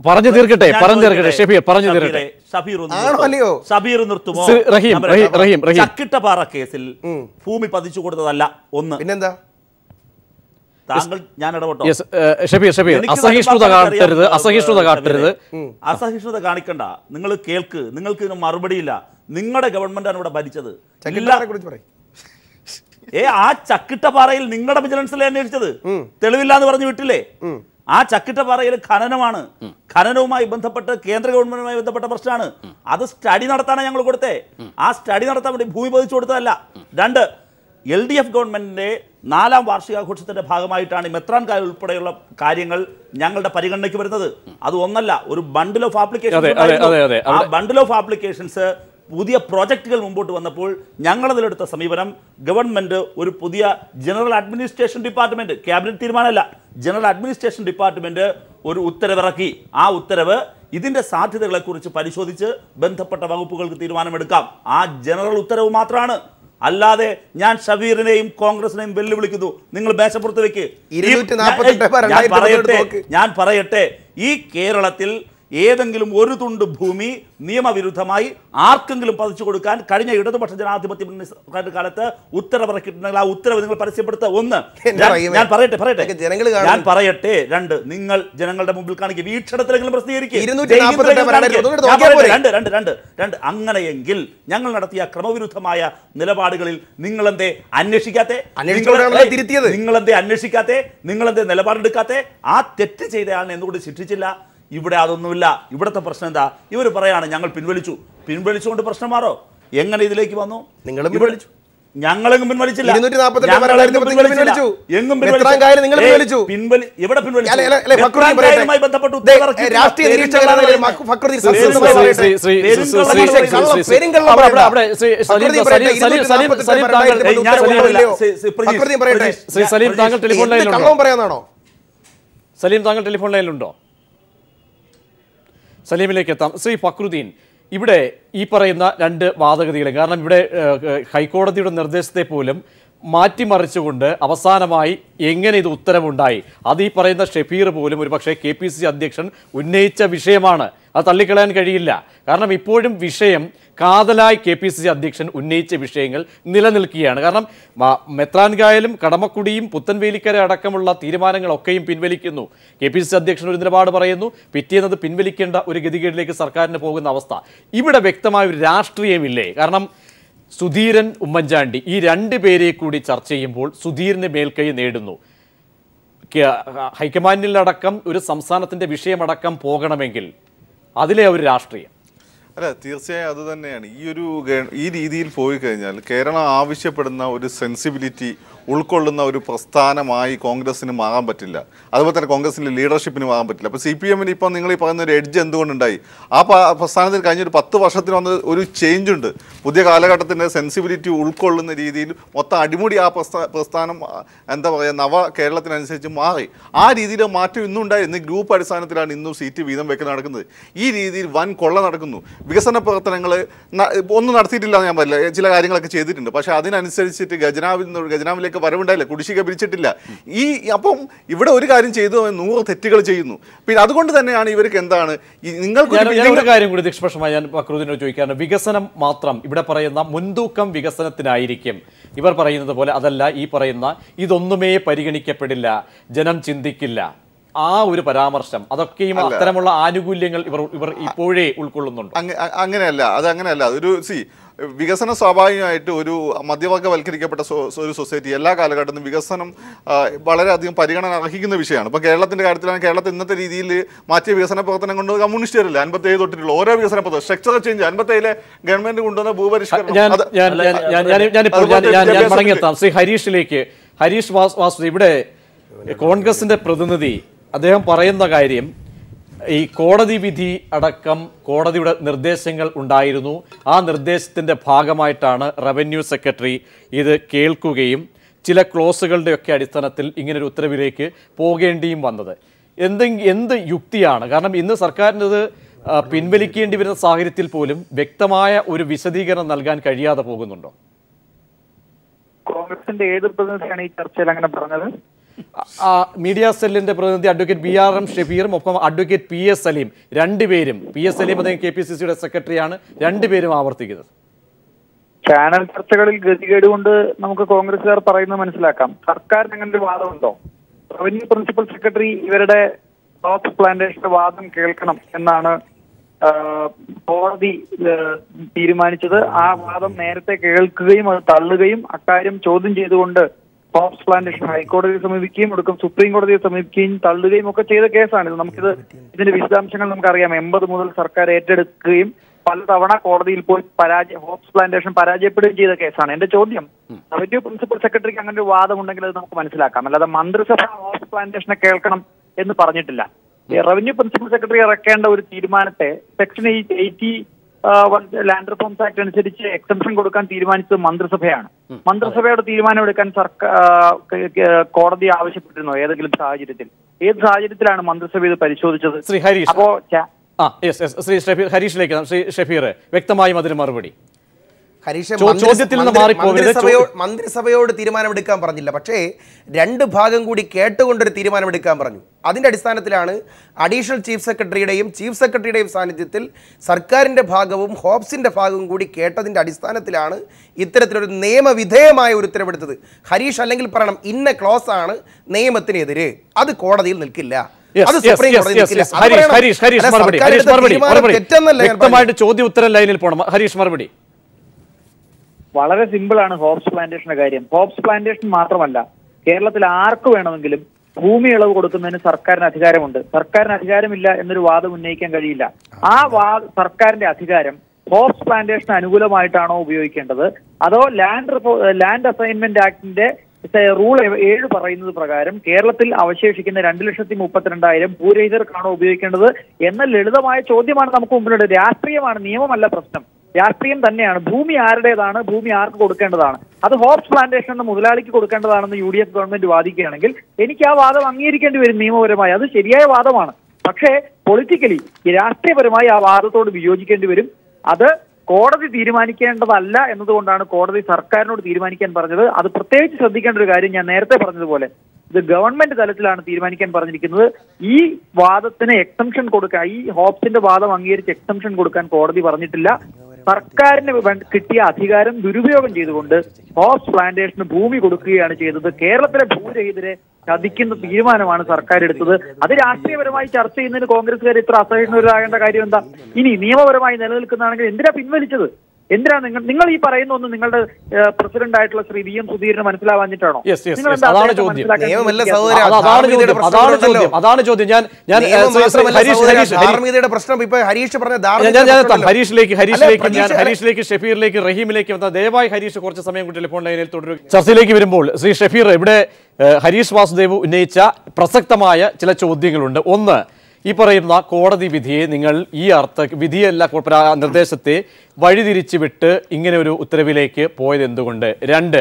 പറഞ്ഞു തീർക്കട്ടെ ഞാൻ പറഞ്ഞു തീർക്കട്ടെ ചോദിക്കട്ടെ, ഷബീർ പറഞ്ഞു ഷബീറെ, തീർക്കട്ടെ ഷബീർ ഒന്ന് ആണോ നിർത്തുമോ? അല്ലയോ? ഷബീർ നിർത്തുമോ ശ്രീ റഹീം, ഞാൻ പറയട്ടെ. റഹീം, റഹീം, റഹീം. ചക്കിട്ടപ്പാറ കേസിൽ ഭൂമി പതിച്ചു കൊടുത്തതല്ല ഒന്ന് പിന്നെന്താ താങ്കൾ ഞാൻ ഇടപെട്ടോ യെസ് ഷബീർ ഷബീർ എനിക്ക് അസഹിഷ്ണുത നടപ്പാക്കാൻ കാട്ടരുത് അറിയാം, അസഹിഷ്ണുത ഷബീറെ. കാട്ടരുത് അസഹിഷ്ണുത കാണിക്കണ്ട നിങ്ങൾ കേൾക്ക് നിങ്ങൾക്ക് ഇതിന് മറുപടിയില്ല നിങ്ങളുടെ ഗവൺമെന്റാണ് ഇവിടെ ഭരിച്ചത് ഇല്ല. ചക്കിട്ടാറെ കുറിച്ച് പറയും ഏ ആ ചക്കിട്ടപ്പാറയിൽ നിങ്ങളുടെ വിജിലൻസിലെ അന്വേഷിച്ചത് തെളിവില്ലാന്ന് പറഞ്ഞു വിട്ടില്ലേ ആ ചക്കിട്ടപ്പാറയിൽ ഖനനമാണ് ഖനനവുമായി ബന്ധപ്പെട്ട് കേന്ദ്ര ഗവൺമെന്റുമായി ബന്ധപ്പെട്ട പ്രശ്നമാണ് അത് സ്റ്റഡി നടത്താനാണ് ഞങ്ങൾ കൊടുത്തേ ആ സ്റ്റഡി നടത്താൻ വേണ്ടി ഭൂമി പതിച്ചു കൊടുത്തതല്ല രണ്ട് എൽ ഡി എഫ് ഗവൺമെന്റിന്റെ നാലാം വാർഷികാഘോഷത്തിന്റെ ഭാഗമായിട്ടാണ് ഈ മെത്രാൻ കായൽ ഉൾപ്പെടെയുള്ള കാര്യങ്ങൾ ഞങ്ങളുടെ പരിഗണനയ്ക്ക് വരുന്നത് അത് ഒന്നല്ല ഒരു ബണ്ടിൽ ഓഫ് ആപ്ലിക്കേഷൻ അതെ, അതെ, അതെ, അതെ. ആ അവിടെ- ബണ്ടിൽ ഓഫ് ആപ്ലിക്കേഷൻസ് പുതിയ പ്രോജക്റ്റുകൾ മുമ്പോട്ട് വന്നപ്പോൾ ഞങ്ങളതിലെടുത്ത സമീപനം ഗവൺമെന്റ് ഒരു പുതിയ ജനറൽ അഡ്മിനിസ്ട്രേഷൻ ഡിപ്പാർട്ട്മെന്റ് ക്യാബിനറ്റ് തീരുമാനമല്ല ജനറൽ അഡ്മിനിസ്ട്രേഷൻ ഡിപ്പാർട്ട്മെന്റ് ഒരു ഉത്തരവിറക്കി ആ ഉത്തരവ് ഇതിന്റെ സാധ്യതകളെക്കുറിച്ച് പരിശോധിച്ച് ബന്ധപ്പെട്ട വകുപ്പുകൾക്ക് തീരുമാനമെടുക്കാം ആ ജനറൽ ഉത്തരവ് മാത്രമാണ് അല്ലാതെ ഞാൻ ഷബീറിനെയും കോൺഗ്രസിനെയും വെല്ലുവിളിക്കുന്നു നിങ്ങൾ മേശപ്പുറത്ത് വെക്ക് ഈ- ഇരുന്നൂറ്റി ഞാൻ- നാൽപ്പത്തെട്ട് ഞാൻ രണ്ടായിരത്തി പറയട്ടെ നോക്ക്. ഞാൻ പറയട്ടെ ഈ കേരളത്തിൽ ഏതെങ്കിലും ഒരു തുണ്ട് ഭൂമി നിയമവിരുദ്ധമായി ആർക്കെങ്കിലും പതിച്ചു കൊടുക്കാൻ കഴിഞ്ഞ ഇടതുപക്ഷ ജനാധിപത്യ മുന്നണി സർക്കാരിന്റെ കാലത്ത് ഉത്തരവിറക്കിയിട്ടുണ്ടെങ്കിൽ ആ ഉത്തരവ് നിങ്ങൾ പരസ്യപ്പെടുത്തുക ഒന്ന് എന്റെ ഞാൻ- റഹീമേ, ഞാൻ പറയട്ടെ പറയട്ടെ ഇതൊക്കെ ജനങ്ങള് കാണും. ഞാൻ പറയട്ടെ രണ്ട് നിങ്ങൾ ജനങ്ങളുടെ മുമ്പിൽ കാണിക്കുക വീക്ഷണത്തിലെങ്കിലും പ്രസിദ്ധീകരിക്കുക ഇരുന്നൂറ്റി ജയ് നാൽപ്പത്തെട്ട് ഹിന്ദ് രണ്ടായിരത്തി കാണിക്കുക. ഒന്നുകൂടെ ഞാൻ നോക്കിയാൽ പറയട്ടെ, പോരെ? രണ്ട് രണ്ട് രണ്ട് രണ്ട് അങ്ങനെയെങ്കിൽ ഞങ്ങൾ നടത്തിയ ക്രമവിരുദ്ധമായ നിലപാടുകളിൽ നിങ്ങളെന്തേ അന്വേഷിക്കാത്തെ അന്വേഷിച്ചുകൊണ്ടാണല്ലോ നിങ്ങൾ- തിരുത്തിയത്. നിങ്ങളെന്തേ അന്വേഷിക്കാത്തെ നിങ്ങളെന്തേ നിലപാടെടുക്കാത്തെ ആ തെറ്റ് ചെയ്ത ആളിനെ എന്തുകൊണ്ട് ശിക്ഷിച്ചില്ല ഇവിടെ അതൊന്നുമില്ല ഇവിടുത്തെ പ്രശ്നം എന്താ ഇവർ പറയാണ് ഞങ്ങൾ പിൻവലിച്ചു പിൻവലിച്ചുകൊണ്ട് പ്രശ്നം മാറോ എങ്ങനെ ഇതിലേക്ക് വന്നു നിങ്ങളും ഇവിടെ- പിൻവലിച്ചു. ഞങ്ങളെങ്ങും പിൻവലിച്ചില്ല ഇരുന്നൂറ്റി നാൽപ്പത്തെട്ട് ഞങ്ങളെങ്ങും രണ്ടായിരത്തി പത്തിൽ നിങ്ങൾ പിൻവലിച്ചില്ല. പിൻവലിച്ചു. എങ്ങും മെത്രാൻ കായൽ നിങ്ങൾ ഏയ്, പിൻവലിച്ചു. പിൻവലി എവിടെ പിൻവലിച്ചു അല്ല, അല്ല, അല്ല, ഫക്രുദ്ദീൻ മെത്രാൻ പറയട്ടെ. കായലുമായി ബന്ധപ്പെട്ട് ദേ, ഉത്തരവിറക്കിയിട്ടില്ല. രാഷ്ട്രീയ നിരീക്ഷകനാണ് പെരുങ്കള്ളമാണ്. ഫക്രുദ്ദീൻ ശ്രീ- ശ്രീ- സത്യസന്ധമായി ശ്രീ- പറയട്ടെ. ശ്രീ- ശ്രീ- ശ്രീ- പെരുങ്കള്ളം ശ്രീ- പറയട്ടെ, ശ്രീ- കള്ളം, ശ്രീ- പെരുങ്കള്ളം അവിടെ- പറയണ്ട. അവിടെ ശ്രീ- സലീം- ഫക്രുദ്ദീൻ പറയട്ടെ, സലീം- സലീം- ഇരുന്നൂറ്റി നാൽപ്പത്തെട്ട് സലീം താങ്കൾ- രണ്ടായിരത്തി ഏയ്, ഞാൻ പത്ത് സലീം ഉത്തരവില്ലയോ? ശ്രീ- ശ്രീ പ്രജീഷ്, ഫക്രുദ്ദീൻ പറയട്ടെ. പ്രജീഷ്, ശ്രീ സലീം താങ്കൾ ടെലിഫോൺ എന്ത് ലൈനിലുണ്ടോ കള്ളവും പറയാന്നാണോ സലീം താങ്കൾ ടെലിഫോൺ ലൈനിലുണ്ടോ സലീമിലേക്ക് എത്താം ശ്രീ ഫക്രുദ്ദീൻ ഇവിടെ ഈ പറയുന്ന രണ്ട് വാദഗതികളും കാരണം ഇവിടെ ഏഹ്, ഹൈക്കോടതിയുടെ നിർദ്ദേശത്തെ പോലും മാറ്റിമറിച്ചുകൊണ്ട് അവസാനമായി എങ്ങനെ ഇത് ഉത്തരവുണ്ടായി അത് ഈ പറയുന്ന ഷെഫീർ പോലും ഒരുപക്ഷെ കെ പി സി സി അധ്യക്ഷൻ ഉന്നയിച്ച വിഷയമാണ് അത് തള്ളിക്കളയാൻ കഴിയില്ല കാരണം ഇപ്പോഴും വിഷയം കാതലായി കെ പി സി സി അധ്യക്ഷൻ ഉന്നയിച്ച വിഷയങ്ങൾ നിലനിൽക്കുകയാണ് കാരണം മ- മെത്രാൻകായലും കടമക്കുടിയും പുത്തൻവേലിക്കര അടക്കമുള്ള തീരുമാനങ്ങളൊക്കെയും പിൻവലിക്കുന്നു കെ പി സി സി അധ്യക്ഷൻ ഒരു നിലപാട് പറയുന്നു പിറ്റേന്നത് പിൻവലിക്കേണ്ട ഒരു ഗതികേടിലേക്ക് സർക്കാരിന് പോകുന്ന അവസ്ഥ ഇവിടെ വ്യക്തമായ ഒരു രാഷ്ട്രീയമില്ലേ കാരണം സുധീരൻ ഉമ്മൻചാണ്ടി ഈ രണ്ട് പേരെ കൂടി ചർച്ച ചെയ്യുമ്പോൾ സുധീരന് മേൽക്കൈ നേടുന്നു കെ- ഹൈക്കമാൻഡിലടക്കം ഒരു സംസ്ഥാനത്തിന്റെ വിഷയമടക്കം പോകണമെങ്കിൽ അതിലെ ഒരു രാഷ്ട്രീയം അല്ല തീർച്ചയായും അത് തന്നെയാണ് ഈ ഒരു ഗ- ഈ രീതിയിൽ പോയി കഴിഞ്ഞാൽ കേരളം ആവശ്യപ്പെടുന്ന ഒരു സെൻസിബിലിറ്റി ഉൾക്കൊള്ളുന്ന ഒരു പ്രസ്ഥാനമായി കോൺഗ്രസിന് മാറാൻ പറ്റില്ല അതുപോലെ തന്നെ കോൺഗ്രസിന്റെ ലീഡർഷിപ്പിന് മാറാൻ പറ്റില്ല അപ്പോൾ സി പി എമ്മിന് ഇപ്പം നിങ്ങൾ ഈ പറയുന്ന ഒരു എഡ്ജ് എന്തുകൊണ്ടുണ്ടായി ആ പ- പ്രസ്ഥാനത്തിൽ കഴിഞ്ഞ ഒരു പത്ത് വർഷത്തിന് വന്ന് ഒരു ചേഞ്ച് ഉണ്ട് പുതിയ കാലഘട്ടത്തിൻ്റെ സെൻസിബിലിറ്റി ഉൾക്കൊള്ളുന്ന രീതിയിൽ മൊത്തം അടിമുടി ആ പ്രസ്ഥാ പ്രസ്ഥാനം ആ, എന്താ പറയുക നവ കേരളത്തിനനുസരിച്ച് മാറി ആ രീതിയിൽ മാറ്റം ഇന്നും ഉണ്ടായി ഇന്ന് ഗ്രൂപ്പ് അടിസ്ഥാനത്തിലാണ് ഇന്നും സീറ്റ് വീതം വെക്കൽ നടക്കുന്നത് ഈ രീതിയിൽ വൻ കൊള്ള നടക്കുന്നു വികസന പ്രവർത്തനങ്ങൾ ഒന്നും നടത്തിയിട്ടില്ല എന്ന് ഞാൻ പറയില്ല ചില കാര്യങ്ങളൊക്കെ ചെയ്തിട്ടുണ്ട് പക്ഷേ അതിനനുസരിച്ചിട്ട് ഖജനാവിൽ നിന്ന് ഖജനാവിലേക്ക് വരവുണ്ടായില്ല കുടിശ്ശിക പിരിച്ചിട്ടില്ല ഈ അപ്പം ഇവിടെ ഒരു കാര്യം ചെയ്തു അവൻ നൂറ് തെറ്റുകൾ ചെയ്യുന്നു പിന്നെ അതുകൊണ്ട് തന്നെയാണ് ഇവർക്ക് എന്താണ് ഈ നിങ്ങൾക്ക് ഞാൻ ഞാൻ ഒരു കാര്യം കൂടി നിഷ്പക്ഷമായി ഞാൻ ഫക്രുദ്ദീനോട് ചോദിക്കാറുണ്ട് വികസനം മാത്രം ഇവിടെ പറയുന്ന മുൻതൂക്കം വികസനത്തിനായിരിക്കും ഇവർ പറയുന്നത് പോലെ അതല്ല ഈ പറയുന്ന ഇതൊന്നുമേ പരിഗണിക്കപ്പെടില്ല ജനം ചിന്തിക്കില്ല ആ ഒരു പരാമർശം അതൊക്കെയും അത്തരമുള്ള ആനുകൂല്യങ്ങൾ ഇവർ ഇവർ ഇപ്പോഴേ ഉൾക്കൊള്ളുന്നുണ്ട് അങ്ങ- അ- അങ്ങനെയല്ല അത് അങ്ങനെയല്ല അതൊരു സി വികസനം സ്വാഭാവികമായിട്ട് ഒരു മധ്യവർഗവൽക്കരിക്കപ്പെട്ട സൊ- ഒരു സൊസൈറ്റി എല്ലാ കാലഘട്ടത്തിലും വികസനം ആ, വളരെയധികം പരിഗണന അർഹിക്കുന്ന വിഷയമാണ് ഇപ്പം കേരളത്തിന്റെ കാര്യത്തിലാണ് കേരളത്തിൽ ഇന്നത്തെ രീതിയിൽ മാറ്റിയ വികസന പ്രവർത്തനം കൊണ്ട് കമ്മ്യൂണിസ്റ്റുകാരില്ല അൻപത്തേഴ് തൊട്ടിട്ടുള്ള ഓരോ വികസന പ്രവർത്തനം സ്ട്രക്ചറൽ ചേഞ്ച് അൻപത്തേഴിലെ ഗവൺമെന്റ് കൊണ്ടുവന്ന ഭൂപരിഷ്കരണം ഞാൻ അത് ഞാൻ ഞാൻ ഞാൻ ഞാൻ ഞാനിപ്പോൾ ഞാൻ ഞാൻ ഞാൻ മടങ്ങിയെത്താം ശ്രീ ഹരീഷിലേക്ക് ഹരീഷ് വാസ് വാസു ഇവിടെ കോൺഗ്രസിന്റെ പ്രതിനിധി അദ്ദേഹം പറയുന്ന കാര്യം ഈ കോടതി വിധി അടക്കം കോടതിയുടെ നിർദ്ദേശങ്ങൾ ഉണ്ടായിരുന്നു ആ നിർദ്ദേശത്തിന്റെ ഭാഗമായിട്ടാണ് റവന്യൂ സെക്രട്ടറി ഇത് കേൾക്കുകയും ചില ക്ലോസുകളുടെയൊക്കെ അടിസ്ഥാനത്തിൽ ഇങ്ങനൊരു ഉത്തരവിലേക്ക് പോകേണ്ടിയും വന്നത് എന്തെങ്കിലും എന്ത് യുക്തിയാണ് കാരണം ഇന്ന് സർക്കാരിന് ഇത് ആ, പിൻവലിക്കേണ്ടി വരുന്ന സാഹചര്യത്തിൽ പോലും വ്യക്തമായ ഒരു വിശദീകരണം നൽകാൻ കഴിയാതെ പോകുന്നുണ്ടോ കോൺഗ്രസിന്റെ ഏത് പ്രതിനിധിയാണ് ഈ ചർച്ചയിൽ അങ്ങനെ പറഞ്ഞത് ആ, മീഡിയ സെല്ലിന്റെ പ്രതിനിധി അഡ്വക്കേറ്റ് ബി ആർ എം ഷഫീറും ഒപ്പം അഡ്വക്കേറ്റ് പി എസ് സലീം രണ്ടുപേരും പി എസ് സലീം അദ്ദേഹം കെ പി സി സിയുടെ സെക്രട്ടറിയാണ് രണ്ടുപേരും ആവർത്തിക്കുന്നത് ചാനൽ ചർച്ചകളിൽ ഗതികേട് കൊണ്ട് നമുക്ക് കോൺഗ്രസുകാർ പറയുന്നത് മനസ്സിലാക്കാം സർക്കാരിന് അങ്ങനെ ഒരു വാദമുണ്ടോ റവന്യൂ പ്രിൻസിപ്പൽ സെക്രട്ടറി ഇവരുടെ ടോപ്പ് പ്ലാന്റേഷന്റെ വാദം കേൾക്കണം എന്നാണ് ആ, കോടതി ആ, തീരുമാനിച്ചത് ആ വാദം നേരത്തെ കേൾക്കുകയും അത് തള്ളുകയും അക്കാര്യം ചോദ്യം ചെയ്തുകൊണ്ട് ടോപ്സ് പ്ലാന്റേഷൻ ഹൈക്കോടതിയെ സമീപിക്കുകയും ഒടുക്കം സുപ്രീം കോടതിയെ സമീപിക്കുകയും തള്ളുകയും ഒക്കെ ചെയ്ത കേസാണിത് നമുക്കിത് ഇതിന്റെ വിശദാംശങ്ങൾ നമുക്കറിയാം എൺപത് മുതൽ സർക്കാർ ഏറ്റെടുക്കുകയും പലതവണ കോടതിയിൽ പോയി പരാജയ ഹോപ്സ് പ്ലാന്റേഷൻ പരാജയപ്പെടുകയും ചെയ്ത കേസാണ് എന്റെ ചോദ്യം റവന്യൂ പ്രിൻസിപ്പൽ സെക്രട്ടറിക്ക് അങ്ങനെ ഒരു വാദം ഉണ്ടെങ്കിൽ അത് നമുക്ക് മനസ്സിലാക്കാം അല്ലാതെ മന്ത്രിസഭ ഹോപ്സ് പ്ലാന്റേഷനെ കേൾക്കണം എന്ന് പറഞ്ഞിട്ടില്ല ഈ റവന്യൂ പ്രിൻസിപ്പൽ സെക്രട്ടറി ഇറക്കേണ്ട ഒരു തീരുമാനത്തെ section eighty land reforms act അനുസരിച്ച് എക്സംഷൻ കൊടുക്കാൻ തീരുമാനിച്ചത് മന്ത്രിസഭയാണ് മന്ത്രിസഭയുടെ തീരുമാനമെടുക്കാൻ സർക്കാർ കോടതി ആവശ്യപ്പെട്ടിരുന്നോ ഏതെങ്കിലും സാഹചര്യത്തിൽ ഏത് സാഹചര്യത്തിലാണ് മന്ത്രിസഭ ഇത് പരിശോധിച്ചത് ശ്രീ ഹരീഷ് അപ്പോ ച- ആ യെസ് യെസ് ശ്രീ ഷഫീർ ഹരീഷിലേക്ക് ശ്രീ ഷഫീർ വ്യക്തമായും അതിന് മറുപടി ഹരീഷ് ചോ- മന്ത്രി- ചോദ്യത്തിൽ നിന്ന് മന്ത്രി- മാറിപ്പോകരുത്. മന്ത്രിസഭയോ- മന്ത്രിസഭയോട് തീരുമാനമെടുക്കാൻ പറഞ്ഞില്ല പക്ഷേ രണ്ട് ഭാഗം കൂടി കേട്ടുകൊണ്ടൊരു തീരുമാനമെടുക്കാൻ പറഞ്ഞു അതിന്റെ അടിസ്ഥാനത്തിലാണ് അഡീഷണൽ ചീഫ് സെക്രട്ടറിയുടെയും ചീഫ് സെക്രട്ടറിയുടെയും സാന്നിധ്യത്തിൽ സർക്കാരിന്റെ ഭാഗവും ഹോപ്സിന്റെ ഭാഗവും കൂടി കേട്ടതിന്റെ അടിസ്ഥാനത്തിലാണ് ഇത്തരത്തിലൊരു നിയമവിധേയമായ ഒരു ഉത്തരവെടുത്തത് ഹരീഷ് അല്ലെങ്കിൽ പറയണം ഇന്ന ക്ലോസ് ആണ് നിയമത്തിനെതിരെ അത് കോടതിയിൽ നിൽക്കില്ല Yes, അത് yes, സുപ്രീം yes, കോടതിയിൽ yes, നിൽക്കില്ല yes. അത് ഹരീഷ് പറയണം. ഹരീഷ് ഹരീഷ് അല്ല, മറുപടി സർക്കാർ ഹരീഷ് എടുത്ത മറുപടി തീരുമാനം മറുപടി തെറ്റെന്നല്ല ഞാൻ പറഞ്ഞത്. വ്യക്തമായിട്ട് ചോദ്യ ഉത്തര ലൈനിൽ പോകണം ഹരീഷ് മറുപടി വളരെ സിമ്പിൾ ആണ് ഹോപ്സ് പ്ലാന്റേഷന്റെ കാര്യം ഹോപ്സ് പ്ലാന്റേഷൻ മാത്രമല്ല കേരളത്തിൽ ആർക്ക് വേണമെങ്കിലും ഭൂമി ഇളവ് കൊടുക്കുന്നതിന് സർക്കാരിന് അധികാരമുണ്ട് സർക്കാരിന് അധികാരമില്ല എന്നൊരു വാദം ഉന്നയിക്കാൻ കഴിയില്ല ആ വാ സർക്കാരിന്റെ അധികാരം ഹോപ്സ് പ്ലാന്റേഷന് അനുകൂലമായിട്ടാണോ ഉപയോഗിക്കേണ്ടത് അതോ ലാൻഡ് റിപ്പോ- ലാൻഡ് അസൈൻമെന്റ് ആക്ടിന്റെ റൂൾ ഏഴ് പറയുന്നത് പ്രകാരം കേരളത്തിൽ അവശേഷിക്കുന്ന രണ്ട് ലക്ഷത്തി മുപ്പത്തിരണ്ടായിരം ഭൂരഹിതർക്കാണോ ഉപയോഗിക്കേണ്ടത് എന്ന ലളിതമായ ചോദ്യമാണ് നമുക്ക് മുമ്പിലുണ്ട് രാഷ്ട്രീയമാണ് നിയമമല്ല പ്രശ്നം രാഷ്ട്രീയം തന്നെയാണ് ഭൂമി ആരുടേതാണ് ഭൂമി ആർക്ക് കൊടുക്കേണ്ടതാണ് അത് ഹോപ്സ് പ്ലാന്റേഷൻ എന്ന മുതലാളിക്ക് കൊടുക്കേണ്ടതാണെന്ന് യു ഡി എഫ് ഗവൺമെന്റ് വാദിക്കുകയാണെങ്കിൽ എനിക്ക് ആ വാദം അംഗീകരിക്കേണ്ടി വരും നിയമപരമായി അത് ശരിയായ വാദമാണ് പക്ഷേ പൊളിറ്റിക്കലി രാഷ്ട്രീയപരമായി ആ വാദത്തോട് വിയോജിക്കേണ്ടി വരും അത് കോടതി തീരുമാനിക്കേണ്ടതല്ല എന്നതുകൊണ്ടാണ് കോടതി സർക്കാരിനോട് തീരുമാനിക്കാൻ പറഞ്ഞത് അത് പ്രത്യേകിച്ച് ശ്രദ്ധിക്കേണ്ട ഒരു കാര്യം ഞാൻ നേരത്തെ പറഞ്ഞതുപോലെ ഇത് ഗവൺമെന്റ് തലത്തിലാണ് തീരുമാനിക്കാൻ പറഞ്ഞിരിക്കുന്നത് ഈ വാദത്തിന് എക്സംഷൻ കൊടുക്കാൻ ഈ ഹോപ്സിന്റെ വാദം അംഗീകരിച്ച് എക്സംഷൻ കൊടുക്കാൻ കോടതി പറഞ്ഞിട്ടില്ല സർക്കാരിന് വേ- കിട്ടിയ അധികാരം ദുരുപയോഗം ചെയ്തുകൊണ്ട് ഹോപ്സ് പ്ലാന്റേഷന് ഭൂമി കൊടുക്കുകയാണ് ചെയ്തത് കേരളത്തിലെ ഭൂരഹിതരെ ചതിക്കുന്ന തീരുമാനമാണ് സർക്കാർ എടുത്തത് അത് രാഷ്ട്രീയപരമായി ചർച്ച ചെയ്യുന്നതിന് കോൺഗ്രസ്സുകാർ ഇത്ര അസഹിഷ്ണുരാകേണ്ട കാര്യം എന്താ ഇനി നിയമപരമായി നിലനിൽക്കുന്നതാണെങ്കിൽ എന്തിനാ പിൻവലിച്ചത് എന്തിനാ നിങ്ങൾ നിങ്ങൾ ഈ പറയുന്ന ഒന്നും നിങ്ങളുടെ പ്രസിഡന്റ് ആയിട്ടുള്ള ശ്രീ വി എം സുധീറിന് മനസ്സിലാവാഞ്ഞിട്ടാണോ Yes, yes, നിങ്ങൾ yes. എന്താ അതാണ് അദ്ദേഹത്തെ ചോദ്യം. മനസ്സിലാക്കാൻ നിയമമല്ല ശ്രമിക്കാത്തത്? സഹോദരാ. അത് അതാണ് ധാർമ്മികതയുടെ ചോദ്യം അതാണ് പ്രശ്നമുണ്ടല്ലോ. ചോദ്യം അതാണ് ചോദ്യം ഞാൻ ഞാൻ നിയമം ശ്രീ- ശ്രീ മാത്രമല്ല ഹരീഷ് സഹോദരാ, ഹരീഷ് ഹരീഷ് ധാർമ്മികതയുടെ പ്രശ്നം ഇപ്പൊ ഹരീഷ് പറഞ്ഞ ഞാൻ ധാർമ്മികതയുടെ ഞാൻ എത്താം പ്രശ്നമല്ലോ. ഹരീഷിലേക്ക് അല്ല, ഹരീഷിലേക്ക് ഞാൻ പ്രതീക്ഷ- ഹരീഷിലേക്ക് ഷഫീറിലേക്ക് റഹീമിലേക്ക് വന്ന ദയവായി ഹരീഷ് കുറച്ച് സമയം കൂടി ടെലിഫോൺ ലൈനിൽ തുടരും ചർച്ചയിലേക്ക് വരുമ്പോൾ ശ്രീ ഷഫീർ ഇവിടെ ഏഹ്, ഹരീഷ് വാസുദേവ് ഉന്നയിച്ച പ്രസക്തമായ ചില ചോദ്യങ്ങളുണ്ട് ഒന്ന് ഈ പറയുന്ന കോടതി വിധിയെ നിങ്ങൾ ഈ അർത്ഥ വിധിയല്ല കോ- പ്ര- നിർദ്ദേശത്തെ വഴിതിരിച്ചു വിട്ട് ഇങ്ങനെ ഒരു ഉത്തരവിലേക്ക് പോയത് എന്തുകൊണ്ട് രണ്ട്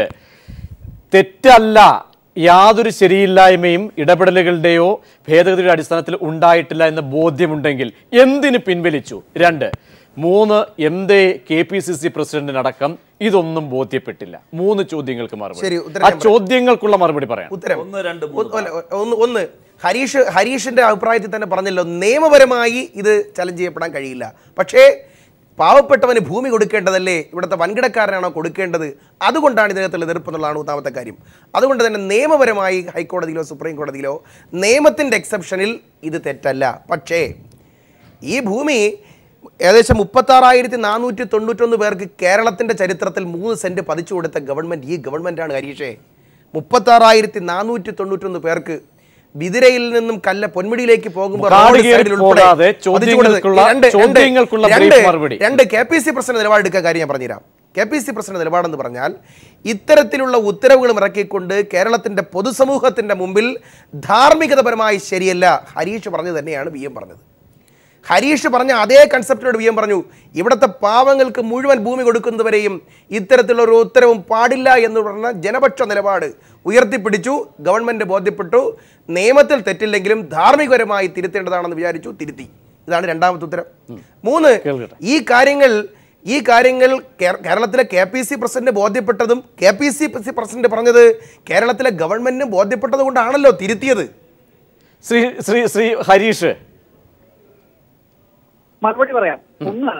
തെറ്റല്ല യാതൊരു ശരിയില്ലായ്മയും ഇടപെടലുകളുടെയോ ഭേദഗതിയുടെ അടിസ്ഥാനത്തിൽ ഉണ്ടായിട്ടില്ല എന്ന ബോധ്യമുണ്ടെങ്കിൽ എന്തിന് പിൻവലിച്ചു രണ്ട് മൂന്ന് എന്തേ കെ പി സി സി പ്രസിഡന്റിനടക്കം ഇതൊന്നും ബോധ്യപ്പെട്ടില്ല മൂന്ന് ചോദ്യങ്ങൾക്ക് ശരി, മറുപടി ഉത്തരം ആ ഞാൻ പറയാം. ചോദ്യങ്ങൾക്കുള്ള മറുപടി പറയാം ഉത്തരം ഒന്ന്, രണ്ട്, ഒന്ന് അല്ല, ഒന്ന് ഒന്ന് ഹരീഷ് ഹരീഷിന്റെ അഭിപ്രായത്തിൽ തന്നെ പറഞ്ഞല്ലോ നിയമപരമായി ഇത് ചലഞ്ച് ചെയ്യപ്പെടാൻ കഴിയില്ല പക്ഷേ പാവപ്പെട്ടവന് ഭൂമി കൊടുക്കേണ്ടതല്ലേ ഇവിടുത്തെ വൻകിടക്കാരനാണോ കൊടുക്കേണ്ടത് അതുകൊണ്ടാണ് ഇതിനകത്തുള്ള എതിർപ്പ് എന്നുള്ളതാണ് ഒന്നാമത്തെ കാര്യം അതുകൊണ്ട് തന്നെ നിയമപരമായി ഹൈക്കോടതിയിലോ സുപ്രീം കോടതിയിലോ നിയമത്തിൻ്റെ എക്സെപ്ഷനിൽ ഇത് തെറ്റല്ല പക്ഷേ ഈ ഭൂമി ഏകദേശം മുപ്പത്താറായിരത്തി നാനൂറ്റി തൊണ്ണൂറ്റൊന്ന് പേർക്ക് കേരളത്തിൻ്റെ ചരിത്രത്തിൽ മൂന്ന് സെൻറ്റ് പതിച്ചു കൊടുത്ത ഗവൺമെൻറ് ഈ ഗവൺമെൻറ്റാണ് ഹരീഷേ മുപ്പത്താറായിരത്തി നാനൂറ്റി തൊണ്ണൂറ്റൊന്ന് പേർക്ക് ബിദിരയിൽ നിന്നും കല്ല പൊന്മുടിയിലേക്ക് പോകുമ്പോൾ കാട് റോഡ് കയറി സൈഡിൽ ഉൾപ്പെടെ പോകാതെ പതിച്ചു കൊടുത്തത് ചോദ്യങ്ങൾക്കുള്ള- രണ്ട്- രണ്ട്- ചോദ്യങ്ങൾക്കുള്ള രണ്ട് brief മറുപടി. രണ്ട് കെ പി സി പ്രസിഡന്റ് നിലപാടെടുക്കാൻ കാര്യം ഞാൻ പറഞ്ഞുതരാം കെ പി സി പ്രസിഡന്റ് നിലപാടെന്ന് പറഞ്ഞാൽ ഇത്തരത്തിലുള്ള ഉത്തരവുകളും ഇറക്കിക്കൊണ്ട് കേരളത്തിന്റെ പൊതുസമൂഹത്തിന്റെ മുമ്പിൽ ധാർമ്മികതപരമായി ശരിയല്ല ഹരീഷ് പറഞ്ഞു തന്നെയാണ് വി എം പറഞ്ഞത് ഹരീഷ് പറഞ്ഞ അതേ കൺസെപ്റ്റിനോട് വി എം പറഞ്ഞു ഇവിടുത്തെ പാവങ്ങൾക്ക് മുഴുവൻ ഭൂമി കൊടുക്കുന്നതുവരെയും ഇത്തരത്തിലുള്ള ഒരു ഉത്തരവും പാടില്ല എന്ന് പറഞ്ഞ ജനപക്ഷ നിലപാട് ഉയർത്തിപ്പിടിച്ചു ഗവൺമെന്റ് ബോധ്യപ്പെട്ടു നിയമത്തിൽ തെറ്റില്ലെങ്കിലും ധാർമ്മികപരമായി തിരുത്തേണ്ടതാണെന്ന് വിചാരിച്ചു തിരുത്തി ഇതാണ് രണ്ടാമത്തെ ഉത്തരം മൂന്ന് കേൾക്കട്ടെ. ഈ കാര്യങ്ങൾ ഈ കാര്യങ്ങൾ കേ- കേരളത്തിലെ കെ പി സി പ്രസിഡന്റ് ബോധ്യപ്പെട്ടതും കെ പി സി പ്രസിഡന്റ് പറഞ്ഞത് കേരളത്തിലെ ഗവൺമെന്റിന് ബോധ്യപ്പെട്ടത് കൊണ്ടാണല്ലോ തിരുത്തിയത് ശ്രീ ശ്രീ ശ്രീ ഹരീഷ് മറുപടി പറയാം ഒന്ന്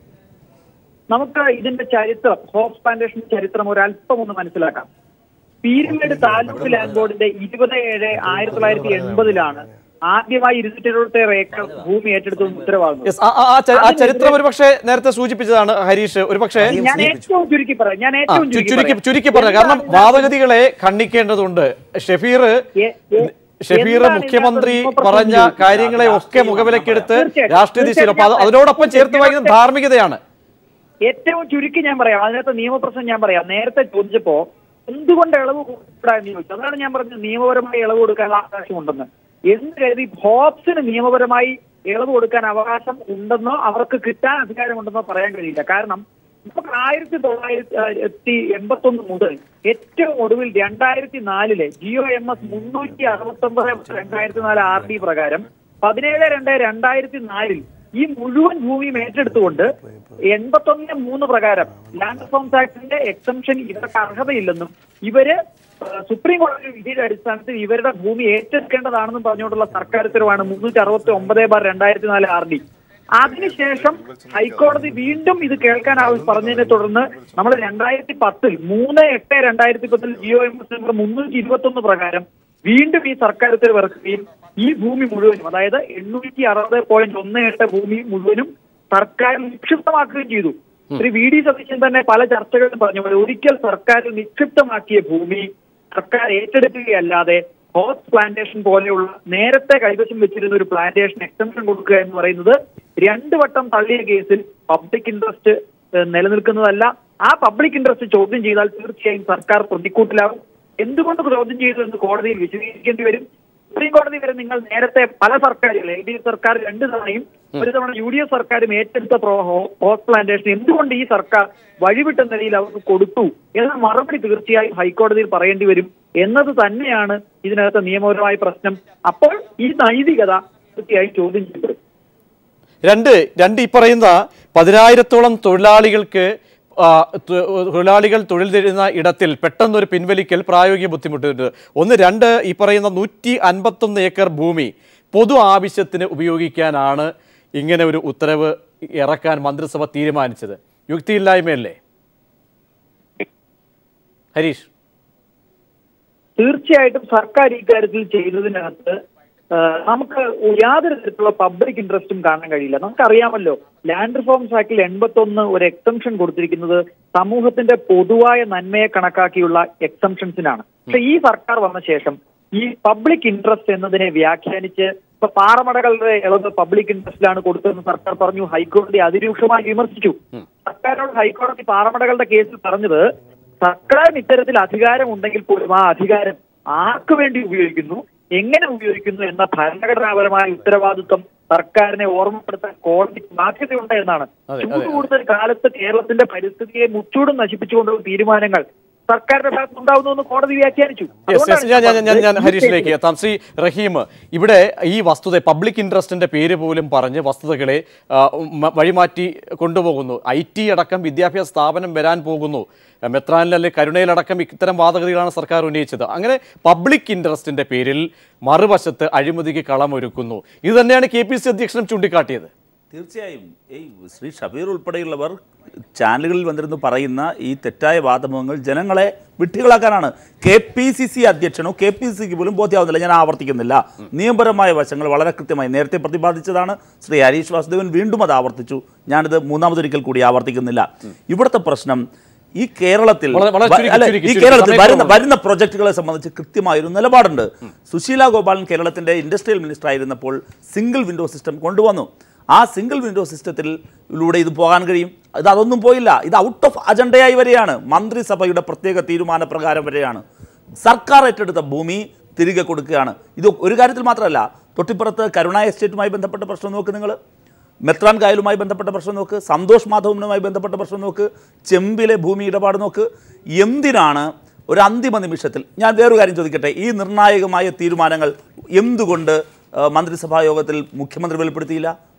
നമുക്ക് ഇതിന്റെ ചരിത്രം ഹോപ്സ് പ്ലാന്റേഷൻ ചരിത്രം ഒരല്പം ഒന്ന് മനസ്സിലാക്കാം പീരിമേഡ് താലൂക്ക് ലാൻഡ് ബോർഡിന്റെ ഇരുപത് ഏഴ് ആയിരത്തി തൊള്ളായിരത്തി എൺപതിലാണ് ആദ്യമായി ഇരുന്നൂറ്റി എഴുപത്തേഴ് ഏക്കർ ഭൂമി ഏറ്റെടുത്തു ഉത്തരവാകുന്നത് യെസ് ആ- ആ- ആ ച- ആ ചരിത്രം ഒരു പക്ഷേ നേരത്തെ സൂചിപ്പിച്ചതാണ് ഹരീഷ് ഒരു പക്ഷേ ഞാൻ ഏറ്റവും ചുരുക്കി പറയാം ഞാൻ ആ, ഏറ്റവും ചു- ചുരുക്കി പറയാം. ചുരുക്കി പറഞ്ഞു കാരണം എന്താണ് വാദഗതികളെ ഖണ്ഡിക്കേണ്ടതുണ്ട് ഷഫീർ എ- എ- ഷഫീർ എന്താണ് മുഖ്യമന്ത്രി ഇതിനകത്ത് പറഞ്ഞ നിയമപ്രശ്നം കാര്യങ്ങളെ ഒക്കെ മുഖവിലക്കെടുത്ത് തീർച്ചയായിട്ടും. രാഷ്ട്രീയ ദിശയിൽ അപ്പൊ അത് തീർച്ചയായിട്ടും. അതിനോടൊപ്പം ചേർത്ത് വായിക്കുന്നത് ധാർമ്മികതയാണ് ഏറ്റവും ചുരുക്കി ഞാൻ പറയാം അതിനകത്ത് നിയമപ്രശ്നം ഞാൻ പറയാം നേരത്തെ ചോദിച്ചപ്പോ എന്തുകൊണ്ട് ഇളവ് കൂടാ എന്ന് ചോദിച്ചു അതാണ് ഞാൻ പറഞ്ഞത് നിയമപരമായി ഇളവ് കൊടുക്കാനുള്ള അവകാശമുണ്ടെന്ന് എന്ന് കരുതി ഹോപ്സിന് നിയമപരമായി ഇളവ് കൊടുക്കാൻ അവകാശം ഉണ്ടെന്നോ അവർക്ക് കിട്ടാൻ അധികാരമുണ്ടെന്നോ പറയാൻ കഴിയില്ല കാരണം നമുക്ക് ആയിരത്തി തൊള്ളായിരത്തി എൺപത്തി ഒന്ന് മുതൽ ഏറ്റവും ഒടുവിൽ രണ്ടായിരത്തി നാലിലെ ജിയോ എം എസ് മുന്നൂറ്റി അറുപത്തി ഒമ്പത് രണ്ടായിരത്തി നാല് ആർ ഡി പ്രകാരം പതിനേഴ് രണ്ട് രണ്ടായിരത്തി നാലിൽ ഈ മുഴുവൻ ഭൂമിയും ഏറ്റെടുത്തുകൊണ്ട് എൺപത്തൊന്ന് മൂന്ന് പ്രകാരം ലാൻഡ് റിഫോംസ് ആക്ടിന്റെ എക്സംഷൻ ഇവർക്ക് അർഹതയില്ലെന്നും ഇവര് ഏഹ്, സുപ്രീം കോടതി വിധിയുടെ അടിസ്ഥാനത്തിൽ ഇവരുടെ ഭൂമി ഏറ്റെടുക്കേണ്ടതാണെന്നും പറഞ്ഞുകൊണ്ടുള്ള സർക്കാർ ഉത്തരവാണ് മുന്നൂറ്റി അറുപത്തി ഒമ്പത് ബാർ രണ്ടായിരത്തി നാല് ആർ ഡി അതിനുശേഷം ഹൈക്കോടതി വീണ്ടും ഇത് കേൾക്കാൻ ആവശ്യം പറഞ്ഞതിനെ തുടർന്ന് നമ്മൾ രണ്ടായിരത്തി പത്തിൽ മൂന്ന് എട്ട് രണ്ടായിരത്തി പത്തിൽ ജിയോ എം എസ് നമ്പർ മുന്നൂറ്റി ഇരുപത്തി ഒന്ന് പ്രകാരം വീണ്ടും ഈ സർക്കാർ ഉത്തരവ് ഇറക്കുകയും ഈ ഭൂമി മുഴുവനും അതായത് എണ്ണൂറ്റി അറുപത് പോയിന്റ് ഒന്ന് എട്ട് ഭൂമി മുഴുവനും സർക്കാർ നിക്ഷിപ്തമാക്കുകയും ചെയ്തു ശ്രീ വി ഡി സതീശൻ തന്നെ പല ചർച്ചകളിലും പറഞ്ഞു പോലെ ഒരിക്കൽ സർക്കാർ നിക്ഷിപ്തമാക്കിയ ഭൂമി സർക്കാർ ഏറ്റെടുക്കുകയല്ലാതെ ഹോസ് പ്ലാന്റേഷൻ പോലെയുള്ള നേരത്തെ കൈവശം വെച്ചിരുന്ന ഒരു പ്ലാന്റേഷൻ എക്സ്റ്റൻഷൻ കൊടുക്കുക എന്ന് പറയുന്നത് രണ്ടു വട്ടം തള്ളിയ കേസിൽ പബ്ലിക് ഇൻട്രസ്റ്റ് ഏഹ്, നിലനിൽക്കുന്നതല്ല ആ പബ്ലിക് ഇൻട്രസ്റ്റ് ചോദ്യം ചെയ്താൽ തീർച്ചയായും സർക്കാർ പ്രതിക്കൂട്ടിലാവും എന്തുകൊണ്ട് ചോദ്യം ചെയ്തു എന്ന് കോടതിയിൽ വിശദീകരിക്കേണ്ടി വരും സുപ്രീം കോടതി വരെ നിങ്ങൾ നേരത്തെ പല സർക്കാരുകൾ എൽ ഡി എഫ് സർക്കാർ രണ്ടു തവണയും ഒരു തവണ യു ഡി എഫ് സർക്കാരും ഏറ്റെടുത്ത പ്രോ ഹോസ് പ്ലാന്റേഷൻ എന്തുകൊണ്ട് ഈ സർക്കാർ വഴിവിട്ട നിലയിൽ അവർക്ക് കൊടുത്തു എന്ന മറുപടി തീർച്ചയായും ഹൈക്കോടതിയിൽ പറയേണ്ടി വരും എന്നത് തന്നെയാണ് ഇതിനകത്തെ നിയമപരമായ പ്രശ്നം അപ്പോൾ ഈ നൈതികത തീർച്ചയായും ചോദ്യം ചെയ്യപ്പെടും രണ്ട് രണ്ട് ഈ പറയുന്ന പതിനായിരത്തോളം തൊഴിലാളികൾക്ക് ആ, തൊ- തൊഴിലാളികൾ തൊഴിൽ തരുന്ന ഇടത്തിൽ പെട്ടെന്നൊരു പിൻവലിക്കൽ പ്രായോഗിക ബുദ്ധിമുട്ടുണ്ട് ഒന്ന് രണ്ട് ഈ പറയുന്ന നൂറ്റി അൻപത്തൊന്ന് ഏക്കർ ഭൂമി പൊതു ആവശ്യത്തിന് ഉപയോഗിക്കാനാണ് ഇങ്ങനെ ഒരു ഉത്തരവ് ഇറക്കാൻ മന്ത്രിസഭ തീരുമാനിച്ചത് യുക്തിയില്ലായ്മയല്ലേ ഹരീഷ് തീർച്ചയായിട്ടും സർക്കാർ ഇക്കാര്യത്തിൽ ചെയ്തതിനകത്ത് ആ, നമുക്ക് യാതൊരു തരത്തിലുള്ള പബ്ലിക് ഇൻട്രസ്റ്റും കാണാൻ കഴിയില്ല നമുക്കറിയാമല്ലോ ലാൻഡ് റിഫോംസ് ആക്ടിൽ എൺപത്തി ഒന്ന് ഒരു എക്സംഷൻ കൊടുത്തിരിക്കുന്നത് സമൂഹത്തിന്റെ പൊതുവായ നന്മയെ കണക്കാക്കിയുള്ള എക്സംഷൻസിനാണ് പക്ഷെ ഈ സർക്കാർ വന്ന ശേഷം ഈ പബ്ലിക് ഇൻട്രസ്റ്റ് എന്നതിനെ വ്യാഖ്യാനിച്ച് ഇപ്പൊ പാറമടകളുടെ ഇളവ് പബ്ലിക് ഇൻട്രസ്റ്റിലാണ് കൊടുത്തതെന്ന് സർക്കാർ പറഞ്ഞു ഹൈക്കോടതി അതിരൂക്ഷമായി വിമർശിച്ചു സർക്കാരോട് ഹൈക്കോടതി പാറമടകളുടെ കേസിൽ പറഞ്ഞത് സർക്കാരിന് ഇത്തരത്തിൽ അധികാരം ഉണ്ടെങ്കിൽ പോലും ആ അധികാരം ആർക്കു വേണ്ടി ഉപയോഗിക്കുന്നു എങ്ങനെ ഉപയോഗിക്കുന്നു എന്ന ഭരണഘടനാപരമായ ഉത്തരവാദിത്വം സർക്കാരിനെ ഓർമ്മപ്പെടുത്താൻ കോടതിക്ക് ബാധ്യതയുണ്ട് എന്നാണ് അതെ, ചൂട് കൂടുതൽ കാലത്ത് കേരളത്തിന്റെ പരിസ്ഥിതിയെ മുച്ചൂടും നശിപ്പിച്ചുകൊണ്ടുള്ള തീരുമാനങ്ങൾ സർക്കാരിന്റെ ഭാഗത്ത് ഉണ്ടാവുന്നു കോടതി വ്യാഖ്യാനിച്ചു യെസ് യെസ് ഞാൻ ഞാൻ ഞാൻ ഞാൻ അതുകൊണ്ടാണ് ഹരീഷിലേക്ക് എത്താം ശ്രീ റഹീം ഇവിടെ ഈ വസ്തുത പബ്ലിക് ഇൻട്രസ്റ്റിന്റെ പേര് പോലും പറഞ്ഞ് വസ്തുതകളെ ആ, മ- വഴിമാറ്റി കൊണ്ടുപോകുന്നു ഐ ടി അടക്കം വിദ്യാഭ്യാസ സ്ഥാപനം വരാൻ പോകുന്നു മെത്രാനിൽ അല്ലെങ്കിൽ കരുണയിലടക്കം ഇത്തരം വാദഗതികളാണ് സർക്കാർ ഉന്നയിച്ചത് അങ്ങനെ പബ്ലിക് ഇൻട്രസ്റ്റിന്റെ പേരിൽ മറുവശത്ത് അഴിമതിക്ക് കളമൊരുക്കുന്നു ഇത് തന്നെയാണ് കെ പി സി അധ്യക്ഷനും ചൂണ്ടിക്കാട്ടിയത് തീർച്ചയായും ഈ ശ്രീ ഷബീർ ഉൾപ്പെടെയുള്ളവർ ചാനലുകളിൽ വന്നിരുന്ന് പറയുന്ന ഈ തെറ്റായ വാദമുഖങ്ങൾ ജനങ്ങളെ വിഡ്ഢികളാക്കാനാണ് കെ പി സി സി അധ്യക്ഷനോ കെ പി സി സിക്ക് പോലും ബോധ്യമാവുന്നില്ല ഞാൻ ആവർത്തിക്കുന്നില്ല നിയമപരമായ വശങ്ങൾ വളരെ കൃത്യമായി നേരത്തെ പ്രതിപാദിച്ചതാണ് ശ്രീ ഹരീഷ് വാസുദേവൻ വീണ്ടും അത് ആവർത്തിച്ചു ഞാനിത് മൂന്നാമതൊരിക്കൽ കൂടി ആവർത്തിക്കുന്നില്ല ഇവിടുത്തെ പ്രശ്നം ഈ കേരളത്തിൽ വളരെ- വളരെ വ- ചുരുക്കി, അല്ല, ചുരുക്കി, ഈ ചുരുക്കി. കേരളത്തിൽ വരുന്ന സമയക്കുറവുണ്ട്. വരുന്ന പ്രൊജക്ടുകളെ സംബന്ധിച്ച് കൃത്യമായൊരു നിലപാടുണ്ട് സുശീല ഗോപാലൻ കേരളത്തിന്റെ ഇൻഡസ്ട്രിയൽ മിനിസ്റ്റർ ആയിരുന്നപ്പോൾ സിംഗിൾ വിൻഡോ സിസ്റ്റം കൊണ്ടുവന്നു ആ സിംഗിൾ വിൻഡോ സിസ്റ്റത്തിലൂടെ ഇത് പോകാൻ കഴിയും ഇത് അതൊന്നും പോയില്ല ഇത് ഔട്ട് ഓഫ് അജണ്ടയായി വരെയാണ് മന്ത്രിസഭയുടെ പ്രത്യേക തീരുമാനപ്രകാരം വരെയാണ് സർക്കാർ ഏറ്റെടുത്ത ഭൂമി തിരികെ കൊടുക്കുകയാണ് ഇത് ഒരു കാര്യത്തിൽ മാത്രമല്ല തൊട്ടിപ്പുറത്ത് കരുണ എസ്റ്റേറ്റുമായി ബന്ധപ്പെട്ട പ്രശ്നം നോക്ക് നിങ്ങൾ മെത്രാൻ കായലുമായി ബന്ധപ്പെട്ട പ്രശ്നം നോക്ക് സന്തോഷ് മാധവനുമായി ബന്ധപ്പെട്ട പ്രശ്നം നോക്ക് ചെമ്പിലെ ഭൂമി ഇടപാട് നോക്ക് എന്തിനാണ് ഒരു അന്തിമ നിമിഷത്തിൽ ഞാൻ വേറൊരു കാര്യം ചോദിക്കട്ടെ ഈ നിർണായകമായ തീരുമാനങ്ങൾ എന്തുകൊണ്ട് ആ, മന്ത്രിസഭാ യോഗത്തിൽ മുഖ്യമന്ത്രി വെളിപ്പെടുത്തിയില്ല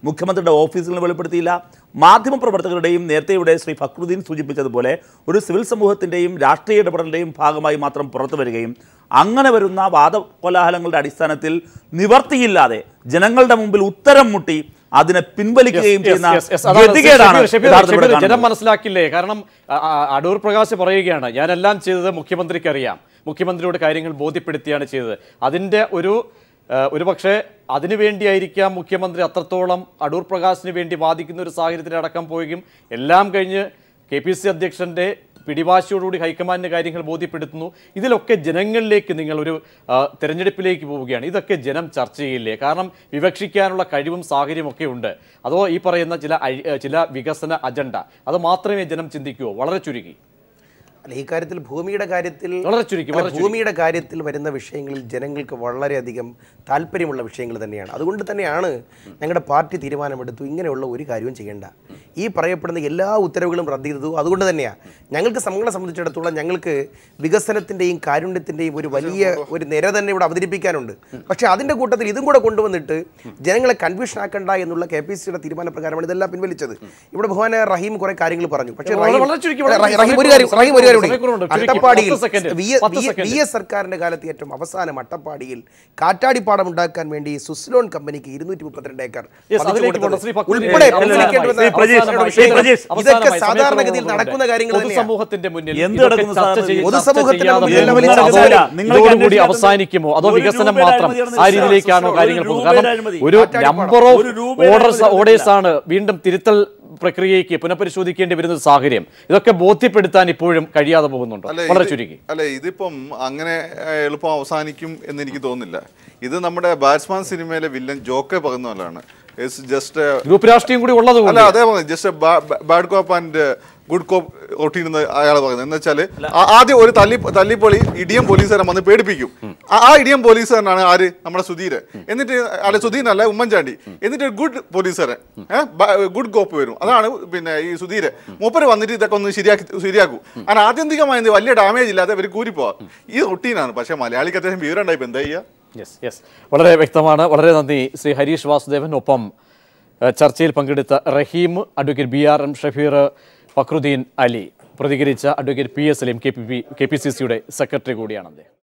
മുഖ്യമന്ത്രിയുടെ ഓഫീസിൽ നിന്ന് വെളിപ്പെടുത്തിയില്ല മാധ്യമപ്രവർത്തകരുടെയും നേരത്തെ ഇവിടെ ശ്രീ ഫക്രുദ്ദീൻ സൂചിപ്പിച്ചതുപോലെ ഒരു സിവിൽ സമൂഹത്തിൻ്റെയും രാഷ്ട്രീയ ഇടപെടലിൻ്റെയും ഭാഗമായി മാത്രം പുറത്തു വരികയും അങ്ങനെ വരുന്ന വാദകോലാഹലങ്ങളുടെ അടിസ്ഥാനത്തിൽ നിവർത്തിയില്ലാതെ ജനങ്ങളുടെ മുമ്പിൽ ഉത്തരം മുട്ടി അതിനെ പിൻവലിക്കുകയും Yes, ചെയ്യുന്ന yes, yes. അതാണ് ഗതികേടാണ് ഷെബീർ, ഷെബീർ, യഥാർത്ഥത്തിൽ ഇവിടെ ഷെബീർ, ജനം കാണുന്നത്. മനസ്സിലാക്കില്ലേ കാരണം ആ, ആ, അടൂർ പ്രകാശ് പറയുകയാണ് ഞാനെല്ലാം ചെയ്തത് മുഖ്യമന്ത്രിക്ക് അറിയാം മുഖ്യമന്ത്രിയോട് കാര്യങ്ങൾ ബോധ്യപ്പെടുത്തിയാണ് ചെയ്തത് അതിന്റെ ഒരു ആ, ഒരു പക്ഷേ അതിനു വേണ്ടിയായിരിക്കാം മുഖ്യമന്ത്രി അത്രത്തോളം അടൂർ പ്രകാശിന് വേണ്ടി വാദിക്കുന്ന ഒരു സാഹചര്യത്തിലടക്കം പോവുകയും എല്ലാം കഴിഞ്ഞ് കെ പി സി അധ്യക്ഷന്റെ പിടിവാശിയോടുകൂടി ഹൈക്കമാൻഡിന് കാര്യങ്ങൾ ബോധ്യപ്പെടുത്തുന്നു ഇതിലൊക്കെ ജനങ്ങളിലേക്ക് നിങ്ങൾ ഒരു ആ, തെരഞ്ഞെടുപ്പിലേക്ക് പോവുകയാണ് ഇതൊക്കെ ജനം ചർച്ച ചെയ്യില്ലേ കാരണം വിവക്ഷിക്കാനുള്ള കഴിവും സാഹചര്യം ഒക്കെ ഉണ്ട് അതോ ഈ പറയുന്ന ചില അഴി- ഏ, ചില വികസന അജണ്ട അത് മാത്രമേ ജനം ചിന്തിക്കുവോ വളരെ ചുരുക്കി അല്ല ഈ കാര്യത്തിൽ ഭൂമിയുടെ കാര്യത്തിൽ വളരെ ചുരുക്കി, അല്ല, വളരെ ചുരുക്കി. ഭൂമിയുടെ കാര്യത്തിൽ വരുന്ന വിഷയങ്ങളിൽ ജനങ്ങൾക്ക് വളരെയധികം താല്പര്യമുള്ള വിഷയങ്ങൾ തന്നെയാണ് അതുകൊണ്ട് തന്നെയാണ് ഞങ്ങളുടെ പാർട്ടി തീരുമാനമെടുത്തു ഇങ്ങനെയുള്ള ഒരു കാര്യവും ചെയ്യേണ്ട ഈ പറയപ്പെടുന്ന എല്ലാ ഉത്തരവുകളും റദ്ദ് ചെയ്തതു അതുകൊണ്ട് തന്നെയാണ് ഞങ്ങൾക്ക് നമ്മളെ സംബന്ധിച്ചിടത്തോളം ഞങ്ങൾക്ക് വികസനത്തിൻ്റെയും കാരുണ്യത്തിൻ്റെയും ഒരു വലിയ ഒരു നിര തന്നെ ഇവിടെ അവതരിപ്പിക്കാനുണ്ട് പക്ഷേ അതിൻ്റെ കൂട്ടത്തിൽ ഇതും കൂടെ കൊണ്ടുവന്നിട്ട് ജനങ്ങളെ കൺഫ്യൂഷൻ ആക്കണ്ട എന്നുള്ള കെ പി സിയുടെ തീരുമാനപ്രകാരമാണ് ഇതെല്ലാം പിൻവലിച്ചത് ഇവിടെ ബഹുമാന റഹീം കുറെ കാര്യങ്ങൾ പറഞ്ഞു പക്ഷേ വളരെ- റഹീം വളരെ ചുരുക്കി, വളരെ റഹീം- റഹീം ഒരു കാര്യം റഹീം ഒരു കാര്യം കൂടി. സമയക്കുറവുണ്ട്. ചുരുക്കി, അട്ടപ്പാടിയിൽ പത്ത് സെക്കൻഡ്, വി- പത്ത് വി- സെക്കൻഡ്. വി എസ് സർക്കാരിന്റെ കാലത്ത് ഏറ്റവും അവസാനം അട്ടപ്പാടിയിൽ കാറ്റാടിപ്പാടം ഉണ്ടാക്കാൻ വേണ്ടി സുസ്ലോൺ കമ്പനിക്ക് ഇരുന്നൂറ്റി മുപ്പത്തിരണ്ട് ഏക്കർ Yes, പതിച്ചു അതിലേക്ക് കൊടുത്തത് പോകണം. ശ്രീ ഫക്രുദ്ദീൻ, ഉൾപ്പെടെ അവസാനമായി, പരിശീലിക്കേണ്ടുന്ന ശ്രീ പ്രജീഷ്, അവസാനമായി ശ്രീ ഇതൊക്കെ പ്രജീഷ്, അവസാനമായി സാധാരണഗതിയിൽ സമയക്കുറവുള്ളതുകൊണ്ട് നടക്കുന്ന കാര്യങ്ങൾ തന്നെയാണ് പൊതുസമൂഹത്തിന്റെ മുന്നിൽ എന്ത് ഇതൊക്കെ നടക്കുന്ന ചർച്ച സാധനം? ചെയ്ത് പൊതുസമൂഹത്തിന്റെ ചർച്ച മുന്നിൽ ചെയ്യാതെ നിലവിൽ പോകുന്നത് ചർച്ച അതോ ചെയ്യാം. നിങ്ങൾക്ക് ഇതോടുകൂടി അന്വേഷിക്കാൻ അവസാനിക്കുമോ അതോ ഒരു വികസനം രൂപയുടെ മാത്രം അഴിമതിയാണ് ആ രീതിയിലേക്കാണോ ഒരു കാര്യങ്ങൾ പോകുന്നത് രൂപയുടെ കാരണം അഴിമതി. ഒരു കാറ്റാടിപ്പാടം. നമ്പർ ഓഫ് ഒരു രൂപയുടെ ഓർഡേഴ്സ് അഴിമതി ഓർഡേഴ്സ് ആണ് വീണ്ടും തിരുത്തൽ പ്രക്രിയയ്ക്ക് പുനഃപരിശോധിക്കേണ്ടി വരുന്ന ഒരു സാഹചര്യം ഇതൊക്കെ ബോധ്യപ്പെടുത്താൻ ഇപ്പോഴും കഴിയാതെ പോകുന്നുണ്ടോ അല്ല, വളരെ ഇത് ചുരുക്കി അല്ല ഇതിപ്പം അങ്ങനെ ഏഹ്, എളുപ്പം അവസാനിക്കും എന്ന് എനിക്ക് തോന്നുന്നില്ല ഇത് നമ്മുടെ ബാറ്റ്സ്മാൻ സിനിമയിലെ വില്ലൻ ജോക്കെ പറയുന്ന പോലെയാണ് ഇറ്റ്സ് ജസ്റ്റ് ഗ്രൂപ്പ് രാഷ്ട്രീയം കൂടി ഉള്ളത് അല്ല കൊണ്ട് അതേ പറഞ്ഞു just bad cop and good cop routine എന്ന് അയാൾ പറയുന്നത് എന്ന് വെച്ചാൽ ആദ്യം ഒരു തല്ലി തല്ലിപ്പൊളി ഇടിയം പോലീസുകാരൻ വന്ന് പേടിപ്പിക്കും ആ- ആ ഇടിയം പോലീസുകാരനാണ് ആര് നമ്മുടെ സുധീർ എന്നിട്ട് അല്ല സുധീരനല്ല ഉമ്മൻചാണ്ടി എന്നിട്ട് ഗുഡ് പോലീസുകാരൻ ഗുഡ് കോപ്പ് വരും അതാണ് പിന്നെ ഈ സുധീർ മൂപ്പര് വന്നിട്ട് ഇതൊക്കെ ഒന്ന് ശരിയാക്കി ശരിയാക്കും അങ്ങനെ ആത്യന്തികമായി എന്ത് വലിയ ഡാമേജ് ഇല്ലാതെ ഇവർ കൂരിപ്പോവാ ഈ റൊട്ടീനാണ് പക്ഷേ മലയാളിക്ക് അത്യാവശ്യം വിവരം ഉണ്ടായിപ്പോൾ എന്താ ചെയ്യുക യെസ് യെസ് വളരെ വ്യക്തമാണ് വളരെ നന്ദി ശ്രീ ഹരീഷ് വാസുദേവൻ ഒപ്പം ഏഹ്, ചർച്ചയിൽ പങ്കെടുത്ത Rahim advocate B R M Shafeer Fakhruddin Ali പ്രതികരിച്ച advocate P S Saleem K P P K P C സിയുടെ സെക്രട്ടറി കൂടിയാണ് അദ്ദേഹം